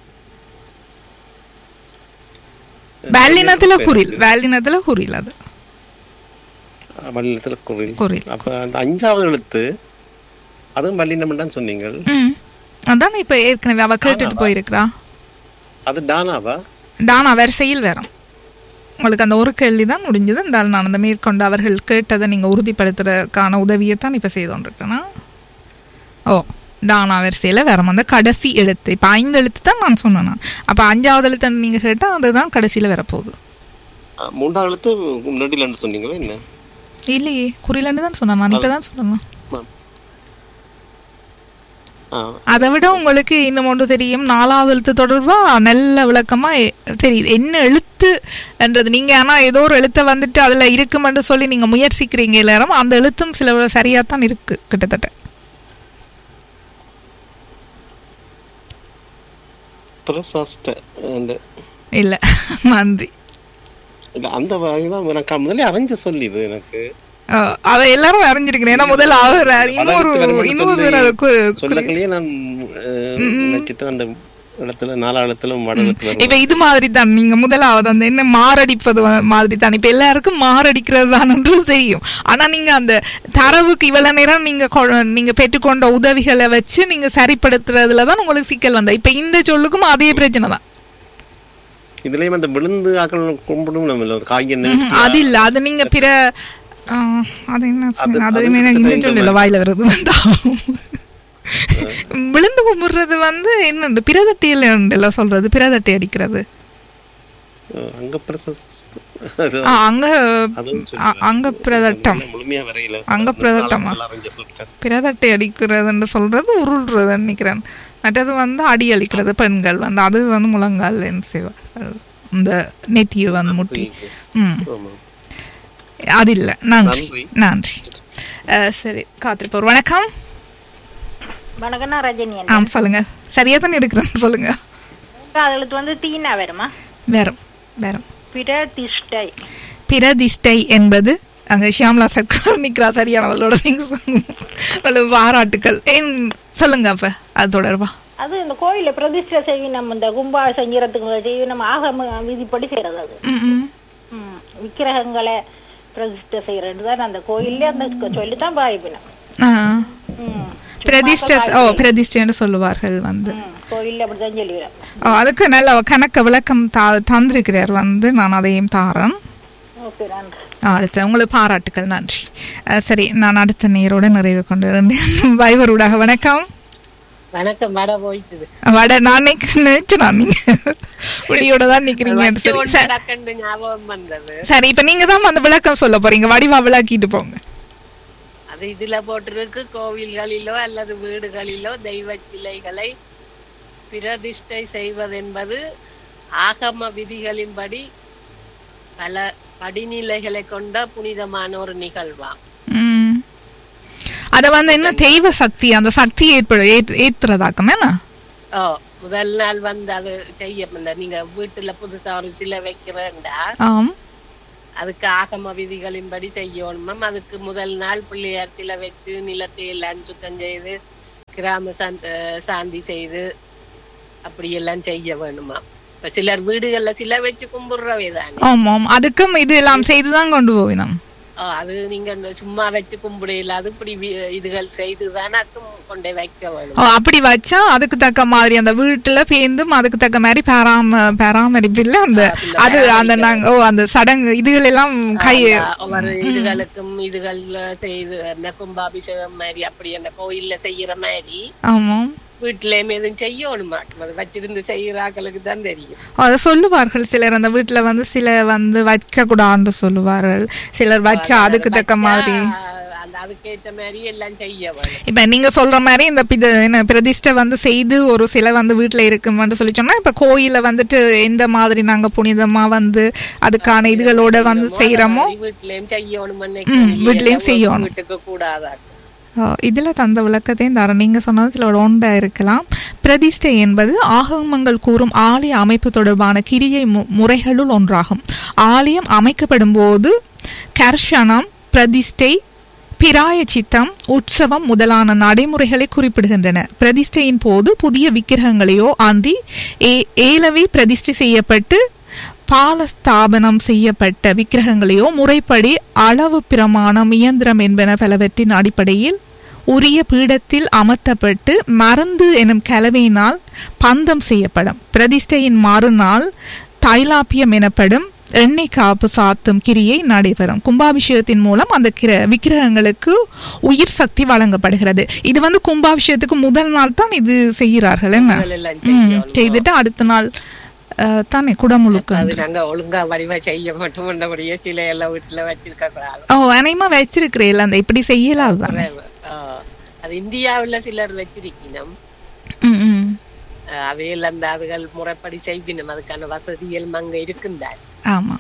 S2: வேலினத்துல குரில் வேலினத்துல குரில் அது
S9: அஹ், வல்லினத்துல குரில்
S2: குரில்.
S9: அப்ப அந்த அஞ்சாவது எழுத்து அதுவும் வல்லினம் தான் சொன்னீங்க
S2: ம் அதான் இப்ப ஏற்கனவே அவ கேட்டுட்டு போயிருக்கிறா
S9: அது டானாவா
S2: டானா வரிசையில் வரும் உங்களுக்கு அந்த ஒரு கேள்வி தான் முடிஞ்சது என்றால் நான் அந்த மேற்கொண்டு அவர்கள் கேட்டதை நீங்கள் உறுதிப்படுத்துறதுக்கான உதவியை தான் இப்போ செய்து கொண்டிருக்கேனா ஓ டானா வரிசையில் வரும் அந்த கடைசி எழுத்து இப்போ ஐந்து எழுத்து தான் நான் சொன்னேன் நான் அப்போ அஞ்சாவது எழுத்து நீங்கள் கேட்டால் அதுதான் கடைசியில் வரப்போகுது
S9: அஹ், மூன்றாவது எழுத்து நடிலன்னு சொன்னீங்களா என்ன
S2: இல்லையே குறிலன்னு தான் சொன்னேன் நான் இப்போ தான் சொன்னேன்
S9: அஹ்,
S2: அதை விட உங்களுக்கு இன்னும் ஒன்று தெரியும் நாலாவது எழுத்து தொடர்பா நல்ல விளக்கமா எ- தெரியுது என்ன எழுத்து என்றது நீங்க ஆனா ஏதோ ஒரு எழுத்தை வந்துட்டு அதுல இருக்குமென்று சொல்லி நீங்க முயற்சிக்கிறீங்க எல்லாரும் அந்த எழுத்தும் சில சரியா தான் இருக்கு கிட்டத்தட்ட
S9: பிரசாஸ்ட அந்த
S2: இல்ல நன்றி
S9: இல்ல அந்த வகைதான் எனக்கு முதல்ல அரைஞ்சு சொல்லிது எனக்கு
S2: அஹ், அதை எல்லாரும் அறிஞ்சிருக்கிறேன் ஏன்னா முதல்ல அவர் இன்னொரு இன்னொரு பேர் அதை கு- குறி-
S9: சொல்லக்கலையே நான் அஹ், நினைச்சிட்டு அந்த இடத்துல நாலா இடத்துல வட எழுத்து வரும்
S2: இப்ப இது மாதிரி தான் நீங்க முதலாவது அந்த என்ன மாரடிப்பது வ- மாதிரி தான் இப்ப எல்லாருக்கும் மாரடிக்கிறது தான்ன்றது தெரியும் ஆனா நீங்க அந்த தரவுக்கு இவ்வளவு நேரம் நீங்க கொ- நீங்க பெற்றுக்கொண்ட உதவிகளை வச்சு நீங்க சரிப்படுத்துறதுல தான் உங்களுக்கு சிக்கல் வந்தா இப்ப இந்த சொல்லுக்கும் அதே பிரச்சனை தான்
S9: இதுலயும் அந்த விழுந்து ஆக்கள் கும்பிடும் நம்ம காய்கறி
S2: ம்ஹும். அது இல்ல அது நீங்க பிற ஆ, அது என்ன
S9: அது-
S2: அது
S9: அது
S2: எனக்கு இந்த
S9: இந்த
S2: சொல்லல வாயில வருது வேண்டாம் விழுந்து கும்பிடுறது வந்து என்ன பிரதட்டியில் எல்லாம் சொல்றது பிரதட்டி அடிக்கிறது
S9: அஹ், அங்க பிரசஸ்ட்
S2: ஆ, அங்க
S9: அதுவும்
S2: அ- அங்க பிரதட்டம்
S9: முழுமையா வரையில
S2: அங்க பிரதட்டமா
S9: அரைஞ்ச சொல்லிட்டேன்
S2: பிரதட்டை அடிக்கிறதுன்னு சொல்றது உருள்றது நினைக்கிறேன் மற்றது வந்து அடி அளிக்கிறது பெண்கள் வந்து அது வந்து முழங்கால் செய்வார்கள் இந்த நெத்தியை வந்து முட்டி ம்
S9: ஆமா.
S2: அது இல்லை நன்றி
S9: நன்றி.
S2: நன்றி அஹ், சரி காத்திருப்போர் வணக்கம்
S1: வணக்கம் நான் ரஜினி
S2: ஆ சொல்லுங்க சரியா தானே எடுக்கிறேன் சொல்லுங்க
S1: மூன்றாவது எழுத்து வந்து தீனா வருமா
S2: வேறும் வேறும்
S1: பிரதிஷ்டை
S2: பிரதிஷ்டை என்பது அங்க ஷியாம்லா சர்க்கார் நிக்கிறா சரியானவளோட நீங்க அவ்வளவு பாராட்டுக்கள் ஏன் சொல்லுங்க அப்ப அது தொடர்பா
S1: அது இந்த கோயில பிரதிஷ்டை செய்யும் நம்ம இந்த கும்பா செஞ்சுறதுக்கு செய்யும் நம்ம ஆகம விதிப்படி செய்யறது அது
S2: ம், ம்.
S1: ம், விக்கிரகங்களை பிரதிஷ்டை செய்யறது தான் அந்த கோயில்ல அந்த சொல்லி தான் பாய்ப்பினம்
S2: ஆ. பிரதிஷ்டை ஓ பிரதிஷ்டைன்னு சொல்லுவார்கள் வந்து
S1: கோயில்ல அப்படிதான் சொல்லிடுறோம்
S2: ஓ, அதுக்கு நல்ல கணக்க விளக்கம் தா தந்திருக்கிறார் வந்து நான் அதையும் தாரேன்
S1: ஓகே நன்றி
S2: ஆ, அடுத்து உங்களுக்கு பாராட்டுக்கள் நன்றி அஹ், சரி நான் அடுத்த நேரோட நிறைவு கொண்டு வைவரூடாக வணக்கம்
S4: வணக்கம் வட போயிட்டுது
S2: வட நான் நினைக்க- நினைச்சேன் நான் நீங்க விடியோட தான் நிக்கிறீங்கன்னு
S4: வச்சு
S2: சரி
S4: ஒன்று
S2: சரி.
S4: டக்குன்னு ஞாபகம் வந்தது
S2: சரி இப்ப நீங்க தான் அந்த விளக்கம் சொல்ல போறீங்க வடிவா விளக்கிட்டு போங்க
S4: அது இதுல போட்டிருக்கு கோவில்களிலோ அல்லது வீடுகளிலோ தெய்வ சிலைகளை பிரதிஷ்டை செய்வதென்பது ஆகம விதிகளின்படி பல படிநிலைகளை கொண்ட புனிதமான ஒரு நிகழ்வாம்
S2: ம். அத வந்து என்ன தெய்வ சக்தி அந்த சக்தி ஏற்பட ஏத்- ஏத்துறதாக்கம் என்ன
S4: ஓ முதல் நாள் வந்து அது செய்ய இந்த நீங்க வீட்டுல புதுசா ஒரு சிலை வைக்கிறேன்டா
S2: ஆம்
S4: அதுக்கு ஆகம விதிகளின்படி செய்யணுமாம் அதுக்கு முதல் நாள் பிள்ளையார் சிலை வச்சு நிலத்தை எல்லாம் சுத்தம் செய்து கிராம சாந்த்- அஹ் சாந்தி செய்து அப்படியெல்லாம் செய்ய வேணுமா இப்ப சிலர் வீடுகள்ல சிலை வச்சு கும்பிடுறவே தானே
S2: ஆம் ஆம் அதுக்கும் இது எல்லாம் செய்துதான் கொண்டு போவினோம்
S4: ஆ, அது நீங்க இந்த சும்மா வச்சு கும்பிடையில அது இப்படி வி- இதுகள் செய்துதானே கொண்டே வைக்க வேணும்
S2: ஓ, அப்படி வச்சா அதுக்கு தக்க மாதிரி அந்த வீட்டுல பேந்தும் அதுக்கு தக்க மாதிரி பராம பராமரிப்பு இல்ல அந்த அது அந்த நாங்க ஓ அந்த சடங்கு இதுகள் எல்லாம் கை
S4: அந்த ஒவ்வொரு இதுகளுக்கும் இதுகள் செய்து அந்த கும்பாபிஷேகம் மாதிரி அப்படி அந்த கோயில்ல செய்யற மாதிரி
S2: ஆமாம்
S4: வீட்டுலயும் எதுவும் செய்யணுமா அது வச்சிருந்து செய்யறாக்களுக்கு தான் தெரியும்
S2: அதை சொல்லுவார்கள் சிலர் அந்த வீட்டுல வந்து சில வந்து வைக்க கூடாதுன்னு சொல்லுவார்கள் சிலர் வச்சா அதுக்கு தக்க மாதிரி
S4: ஆஹ் அந்த அதுக்கேற்ற மாதிரி எல்லாம் செய்ய வேணும்
S2: இப்ப நீங்க சொல்ற மாதிரி இந்த பித என்ன பிரதிஷ்டை வந்து செய்து ஒரு சிலை வந்து வீட்டுல இருக்குமென்று சொல்லி சொன்னா இப்ப கோயில வந்துட்டு எந்த மாதிரி நாங்க புனிதமா வந்து அதுக்கான இதுகளோட வந்து செய்யறோமோ
S4: வீட்டுலயும் செய்யணும்
S2: ம், வீட்லயும் செய்யணும்.
S4: வீட்டுக்கு கூடாதாக்கும்
S2: ஆஹ் இதுல தந்த விளக்கத்தையும் தர நீங்க சொன்னது சில ஒன்றா இருக்கலாம் பிரதிஷ்டை என்பது ஆகமங்கள் கூறும் ஆலய அமைப்பு தொடர்பான கிரியை மு- முறைகளுள் ஒன்றாகும் ஆலயம் அமைக்கப்படும் போது கர்ஷனம் பிரதிஷ்டை பிராய சித்தம் உற்சவம் முதலான நடைமுறைகளை குறிப்பிடுகின்றன பிரதிஷ்டையின் போது புதிய விக்கிரகங்களையோ அன்றி ஏ- ஏலவே பிரதிஷ்டை செய்யப்பட்டு பாலஸ்தாபனம் செய்யப்பட்ட விக்கிரகங்களையோ முறைப்படி அளவு பிரமாணம் இயந்திரம் என்பன பலவற்றின் அடிப்படையில் உரிய பீடத்தில் அமர்த்தப்பட்டு மருந்து எனும் கலவையினால் பந்தம் செய்யப்படும் பிரதிஷ்டையின் மறுநாள் தைலாப்பியம் எனப்படும் எண்ணெய் காப்பு சாத்தும் கிரியை நடைபெறும் கும்பாபிஷேகத்தின் மூலம் அந்த கிர விக்கிரகங்களுக்கு உயிர் சக்தி வழங்கப்படுகிறது இது வந்து கும்பாபிஷேகத்துக்கு முதல் நாள் தான் இது செய்கிறார்கள் என்ன
S4: எல்லாம்
S2: ம், செய்துட்டு அடுத்த நாள் அஹ், தானே குடமுழுக்கு
S4: அது நாங்க ஒழுங்கா வடிவா செய்ய மாட்டோம் மண்டபடியே சிலை எல்லாம் வீட்டுல வச்சிருக்க கூடாது
S2: ஓ அனைமா வச்சிருக்கிறேன் அந்த இப்படி செய்யலாம் தானே
S4: ஆ, அது இந்தியாவுல சிலர் வச்சிருக்கணும்
S2: ம், ம்.
S4: அஹ் அவையில் அந்த அதுகள் முறைப்படி செய்யணும் அதுக்கான வசதிகள் அங்க இருக்குந்தார்
S2: ஆமா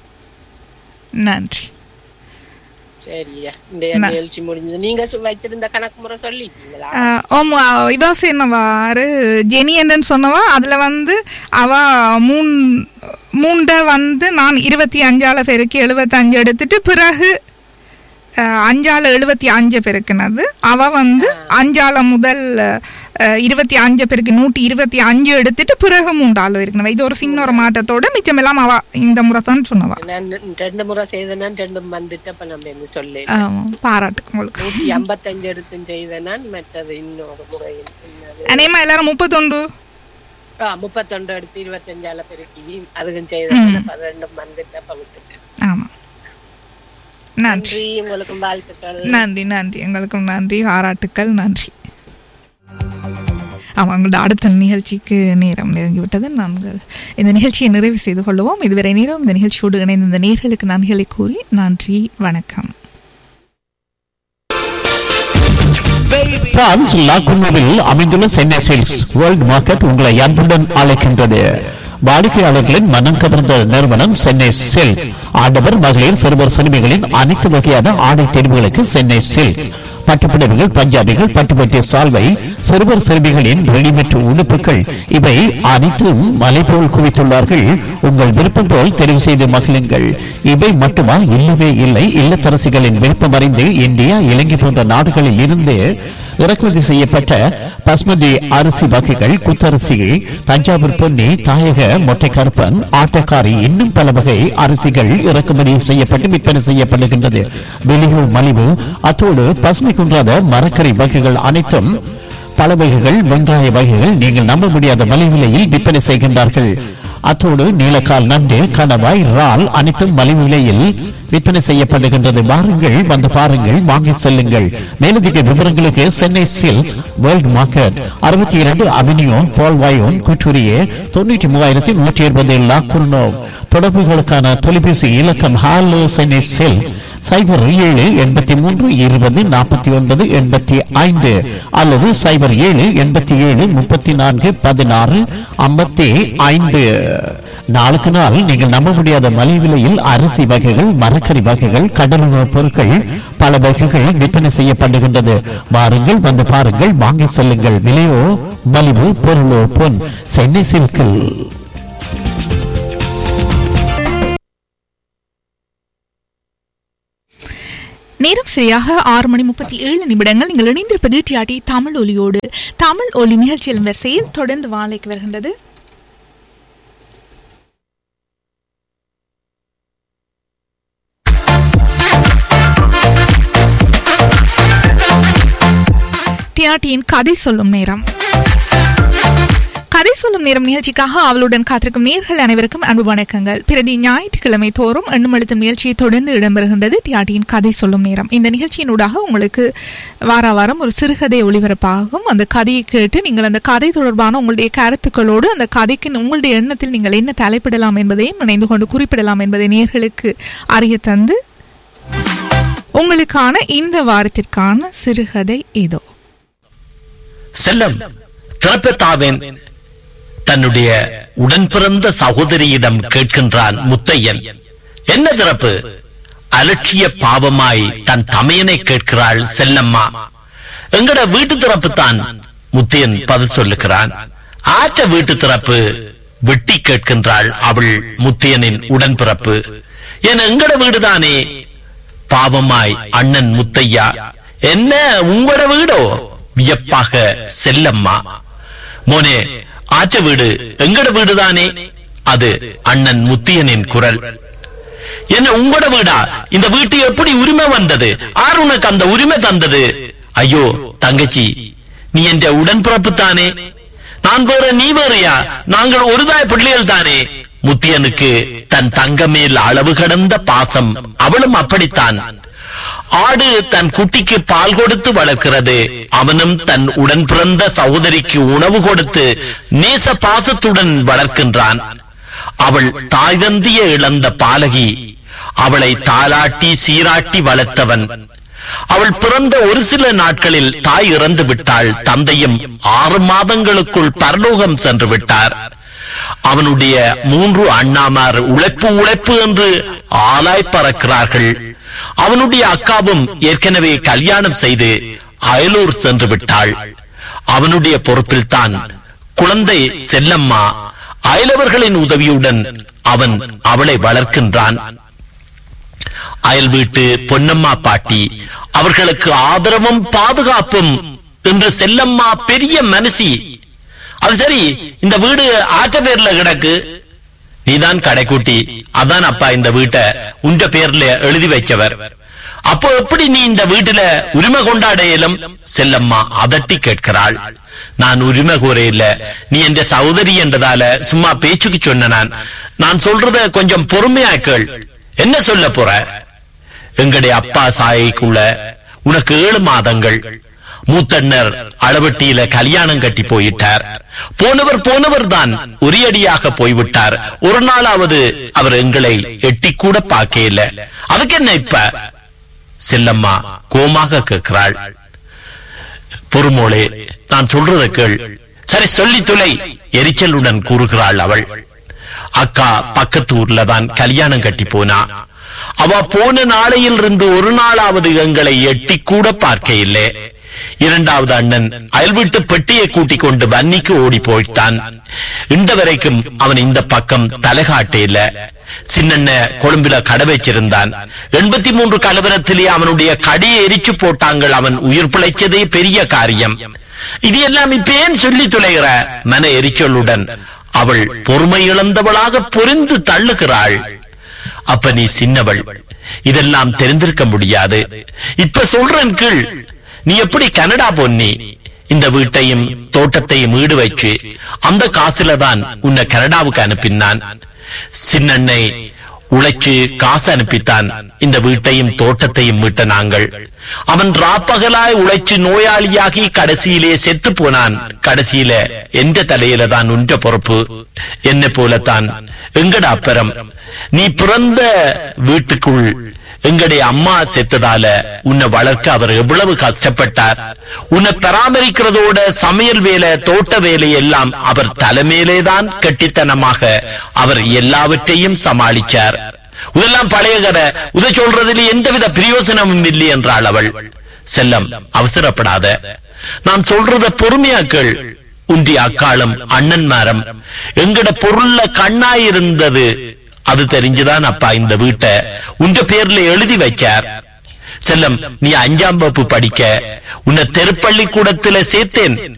S2: நன்றி
S4: சரியா இந்த நிகழ்ச்சி முடிஞ்சது நீங்க சு- வச்சிருந்த கணக்கு முறை சொல்லிட்டீங்களா
S2: அஹ், ஆமா இவ சொன்னவாறு ஜெனி என்னன்னு சொன்னவா அதுல வந்து அவ மூன் மூண்ட வந்து நான் இருபத்தி அஞ்சால பெருக்கி எழுபத்தஞ்சு எடுத்துட்டு பிறகு அஹ், அஞ்சால எழுபத்தி அஞ்சு பெருக்கினது அவ வந்து அஞ்சால முதல் அஹ், இருபத்தி அஞ்சு பெருக்கி நூற்றி இருபத்தி அஞ்சு எடுத்துட்டு பிறகு மூண்டால இருக்கணும் இது ஒரு சின்ன ஒரு மாற்றத்தோட மிச்சம் எல்லாம் அவ இந்த முறை தான் சொன்னவா
S4: நான் ரெண்டு முறை செய்தனா ரெண்டும் வந்துட்டு அப்ப நம்ம என்ன சொல்லு
S2: ஆமா, பாராட்டு உங்களுக்கு
S4: நூத்தி ஐம்பத்தஞ்சு எடுத்தும் செய்தனா மற்றது இன்னொரு முறை என்னது?
S2: அநேகமா எல்லாரும் முப்பத்தொண்டு
S4: ஆ, முப்பத்தொண்டு எடுத்து இருபத்தஞ்சால பெருக்கி அதுக்கும் செய்தேன் அப்ப அது ரெண்டும் வந்துட்டு அப்ப விட்டுட்டேன்
S2: ஆமா நன்றி
S4: நன்றி உங்களுக்கும் வாழ்த்துக்கள்
S2: நன்றி நன்றி எங்களுக்கும் நன்றி பாராட்டுக்கள் நன்றி அவங்களோட அடுத்த நிகழ்ச்சிக்கு நேரம் நெருங்கிவிட்டது நாங்கள் இந்த நிகழ்ச்சியை நிறைவு செய்து கொள்வோம் இதுவரை நேரம் இந்த நிகழ்ச்சியோடு இணைந்த இந்த நேர்களுக்கு நன்றிகளை கூறி நன்றி வணக்கம்
S10: பிரான்ஸ் லாகுனோவில் அமைந்துள்ள சென்னை சேல்ஸ் வேர்ல்ட் மார்க்கெட் உங்களை அன்புடன் அழைக்கின்றது வாடிக்கையாளர்களின் மனம் கவர்ந்த நிறுவனம் சென்னை சில்க் ஆடவர் மகளிர் சிறுவர் சிறுமிகளின் அனைத்து வகையான ஆடை தேர்வுகளுக்கு சென்னை சில்க் பட்டுப்புடவைகள் பஞ்சாபிகள் பட்டுப்பட்டிய சால்வை சிறுவர் சிறுமிகளின் ரெடிமேட் உடுப்புகள் இவை அனைத்தும் மலை போல் குவித்துள்ளார்கள் உங்கள் விருப்பம் போல் தெரிவு செய்து மகிழுங்கள் இவை மட்டுமா இல்லவே இல்லை இல்லத்தரசிகளின் விருப்பம் அறிந்து இந்தியா இலங்கை போன்ற நாடுகளில் இருந்து இறக்குமதி செய்யப்பட்ட பஸ்மதி அரிசி வகைகள் குத்தரிசி தஞ்சாவூர் பொன்னி தாயக மொட்டை கருப்பன் ஆட்டக்காரி இன்னும் பல வகை அரிசிகள் இறக்குமதி செய்யப்பட்டு விற்பனை செய்யப்படுகின்றது வெளியூர் மலிவு அத்தோடு பசுமை குன்றாத மரக்கறி வகைகள் அனைத்தும் பல வகைகள் வெங்காய வகைகள் நீங்கள் நம்ப முடியாத மலிவிலையில் விற்பனை செய்கின்றார்கள் அத்தோடு நீலக்கால் நண்டு கணவாய் இறால் அனைத்தும் மலிவு விலையில் விற்பனை செய்யப்படுகின்றது வாருங்கள் வந்து பாருங்கள் வாங்கி செல்லுங்கள் மேலதிக விவரங்களுக்கு சென்னை சில்க் வேர்ல்ட் மார்க்கெட் அறுபத்தி இரண்டு அவென்யூ பால்வாயோன் குற்றூரியே தொண்ணூற்றி மூவாயிரத்தி நூற்றி இருபது லாக்குர்னோ தொடர்புகளுக்கான தொலைபேசி இலக்கம் ஹாலோ சென்னை சில்க் சைபர் ஏழு எண்பத்தி மூன்று இருபது நாற்பத்தி ஒன்பது எண்பத்தி ஐந்து அல்லது சைபர் ஏழு எண்பத்தி ஏழு முப்பத்தி நான்கு பதினாறு ஐம்பத்தி ஐந்து நாளுக்கு நாள் நீங்கள் நம்ப முடியாத மலை விலையில் அரிசி வகைகள் மரக்கறி வகைகள் கடலுணவுப் பொருட்கள் பல வகைகள் விற்பனை செய்யப்படுகின்றது வாருங்கள் வந்து பாருங்கள் வாங்கி செல்லுங்கள் விலையோ மலிவு பொருளோ பொன் சென்னை சில்கில்
S2: நேரம் சரியாக ஆறு மணி முப்பத்தி ஏழு நிமிடங்கள் நீங்கள் இணைந்திருப்பது டிஆர்டி தமிழ் ஒலியோடு தமிழ் ஒலி நிகழ்ச்சியின் வரிசையில் தொடர்ந்து வாழைக்கு வருகின்றது டிஆர்டியின் கதை சொல்லும் நேரம் கதை சொல்லும் நேரம் நிகழ்ச்சிக்காக அவளுடன் காத்திருக்கும் நேர்கள் அனைவருக்கும் அன்பு வணக்கங்கள் பிரதி ஞாயிற்றுக்கிழமை தோறும் எண்ணும் அழுத்தம் நிகழ்ச்சியை தொடர்ந்து இடம்பெறுகின்றது டிஆர்டியின் கதை சொல்லும் நேரம் இந்த நிகழ்ச்சியினூடாக உங்களுக்கு வார வாரம் ஒரு சிறுகதை ஒளிபரப்பாகும் அந்த கதையை கேட்டு நீங்கள் அந்த கதை தொடர்பான உங்களுடைய கருத்துக்களோடு அந்த கதைக்கு உங்களுடைய எண்ணத்தில் நீங்கள் என்ன தலைப்பிடலாம் என்பதையும் இணைந்து கொண்டு குறிப்பிடலாம் என்பதை நேர்களுக்கு அறிய தந்து உங்களுக்கான இந்த வாரத்திற்கான சிறுகதை இதோ
S11: செல்லம் திறப்பத்தாவின் தன்னுடைய உடன் பிறந்த சகோதரியிடம் கேட்கின்றான் முத்தையன் என்ன திறப்பு அலட்சிய பாவமாய் தன் தமையனை கேட்கிறாள் செல்லம்மா எங்கட வீட்டு திறப்பு தான் முத்தையன் பதில் சொல்லுகிறான் ஆற்ற வீட்டு திறப்பு வெட்டி கேட்கின்றாள் அவள் முத்தையனின் உடன்பிறப்பு என் எங்கட வீடுதானே பாவமாய் அண்ணன் முத்தையா என்ன உங்களோட வீடோ வியப்பாக செல்லம்மா மோனே ஆற்ற வீடு எங்கட வீடுதானே அது அண்ணன் முத்தியனின் குரல் என்ன உங்களோட வீடா இந்த வீட்டு எப்படி உரிமை வந்தது ஆர் உனக்கு அந்த உரிமை தந்தது ஐயோ தங்கச்சி நீ என்ற உடன்பிறப்பு தானே நான் வேற நீ வேறையா நாங்கள் ஒருதாய் பிள்ளைகள் தானே முத்தியனுக்கு தன் தங்கமேல் அளவு கடந்த பாசம் அவளும் அப்படித்தான் ஆடு தன் குட்டிக்கு பால் கொடுத்து வளர்க்கிறது அவனும் தன் உடன் பிறந்த சகோதரிக்கு உணவு கொடுத்து நேச பாசத்துடன் வளர்க்கின்றான் அவள் தாய் தந்திய இழந்த பாலகி அவளை தாலாட்டி சீராட்டி வளர்த்தவன் அவள் பிறந்த ஒரு சில நாட்களில் தாய் இறந்து விட்டாள் தந்தையும் ஆறு மாதங்களுக்குள் பரலோகம் சென்று விட்டார் அவனுடைய மூன்று அண்ணாமார் உழைப்பு உழைப்பு என்று ஆலாய் பறக்கிறார்கள் அவனுடைய அக்காவும் ஏற்கனவே கல்யாணம் செய்து அயலூர் சென்று விட்டாள் அவனுடைய பொறுப்பில் தான் குழந்தை செல்லம்மா அயலவர்களின் உதவியுடன் அவன் அவளை வளர்க்கின்றான் அயல் வீட்டு பொன்னம்மா பாட்டி அவர்களுக்கு ஆதரவும் பாதுகாப்பும் என்று செல்லம்மா பெரிய மனசி அது சரி இந்த வீடு ஆற்ற பேர்ல கிடக்கு நீதான் கடைக்குட்டி அதான் அப்பா இந்த வீட்டை உண்ட பேர்ல எழுதி வைச்சவர் அப்போ எப்படி நீ இந்த வீட்டுல உரிமை கொண்டாட இயலும் செல்லம்மா அதட்டி கேட்கிறாள் நான் உரிமை கூறையில நீ என்ற சகோதரி என்றதால சும்மா பேச்சுக்கு சொன்ன நான் நான் சொல்றத கொஞ்சம் பொறுமையா கேள் என்ன சொல்ல போற எங்களுடைய அப்பா சாயைக்குள்ள உனக்கு ஏழு மாதங்கள் மூத்தண்ணர் அளவட்டியில கல்யாணம் கட்டி போயிட்டார் போனவர் போனவர் தான் உரியடியாக போய்விட்டார் ஒரு நாளாவது அவர் எங்களை எட்டி கூட பார்க்கல அதுக்கு என்ன இப்ப செல்லம்மா கோமாக கேட்கிறாள் பொறுமோளே நான் சொல்றத கேள் சரி சொல்லி துளை எரிச்சலுடன் கூறுகிறாள் அவள் அக்கா பக்கத்து ஊர்ல தான் கல்யாணம் கட்டி போனா அவ போன நாளையில் இருந்து ஒரு நாளாவது எங்களை எட்டி கூட பார்க்க இல்லை இரண்டாவது அண்ணன் அயல்வீட்டு பெட்டியை கூட்டிக் கொண்டு வன்னிக்கு ஓடி போயிட்டான் இந்த வரைக்கும் அவன் இந்த பக்கம் தலைகாட்டே இல்ல சின்னண்ண கொழும்புல கடை வச்சிருந்தான் எண்பத்தி மூன்று கலவரத்திலே அவனுடைய கடியை எரிச்சு போட்டாங்கள் அவன் உயிர் பிழைச்சதே பெரிய காரியம் இது எல்லாம் இப்ப ஏன் சொல்லி துளைகிற மன எரிச்சலுடன் அவள் பொறுமை இழந்தவளாக பொரிந்து தள்ளுகிறாள் அப்ப நீ சின்னவள் இதெல்லாம் தெரிந்திருக்க முடியாது இப்ப சொல்றேன் கீழ் நீ எப்படி கனடா பொன்னி இந்த வீட்டையும் தோட்டத்தையும் ஈடு வச்சு அந்த காசுல தான் உன்னை கனடாவுக்கு அனுப்பினான் சின்னண்ணை உழைச்சு காசு அனுப்பித்தான் இந்த வீட்டையும் தோட்டத்தையும் மீட்ட நாங்கள் அவன் ராப்பகலாய் உழைச்சு நோயாளியாகி கடைசியிலே செத்து போனான் கடைசியில எந்த தலையில தான் உன்ற பொறுப்பு என்ன போலத்தான் எங்கட அப்புறம் நீ பிறந்த வீட்டுக்குள் எங்களுடைய அம்மா செத்ததால உன்னை வளர்க்க அவர் எவ்வளவு கஷ்டப்பட்டார் உன்னை பராமரிக்கிறதோட சமையல் வேலை தோட்ட வேலை எல்லாம் அவர் தலைமையிலேதான் கெட்டித்தனமாக அவர் எல்லாவற்றையும் சமாளிச்சார் இதெல்லாம் பழைய கதை உதை சொல்றதில் எந்தவித பிரயோசனமும் இல்லை என்றாள் அவள் செல்லம் அவசரப்படாத நான் சொல்றத பொறுமையாக்கள் உன்றிய அக்காளும் அண்ணன்மாரம் எங்கட பொருள்ல கண்ணாயிருந்தது அது தெரிஞ்சுதான் அப்பா இந்த வீட்டை உங்க பேர்ல எழுதி வைச்சார் செல்லம் நீ அஞ்சாம் வகுப்பு படிக்க உன்னை தெருப்பள்ளி கூடத்துல சேர்த்தேன்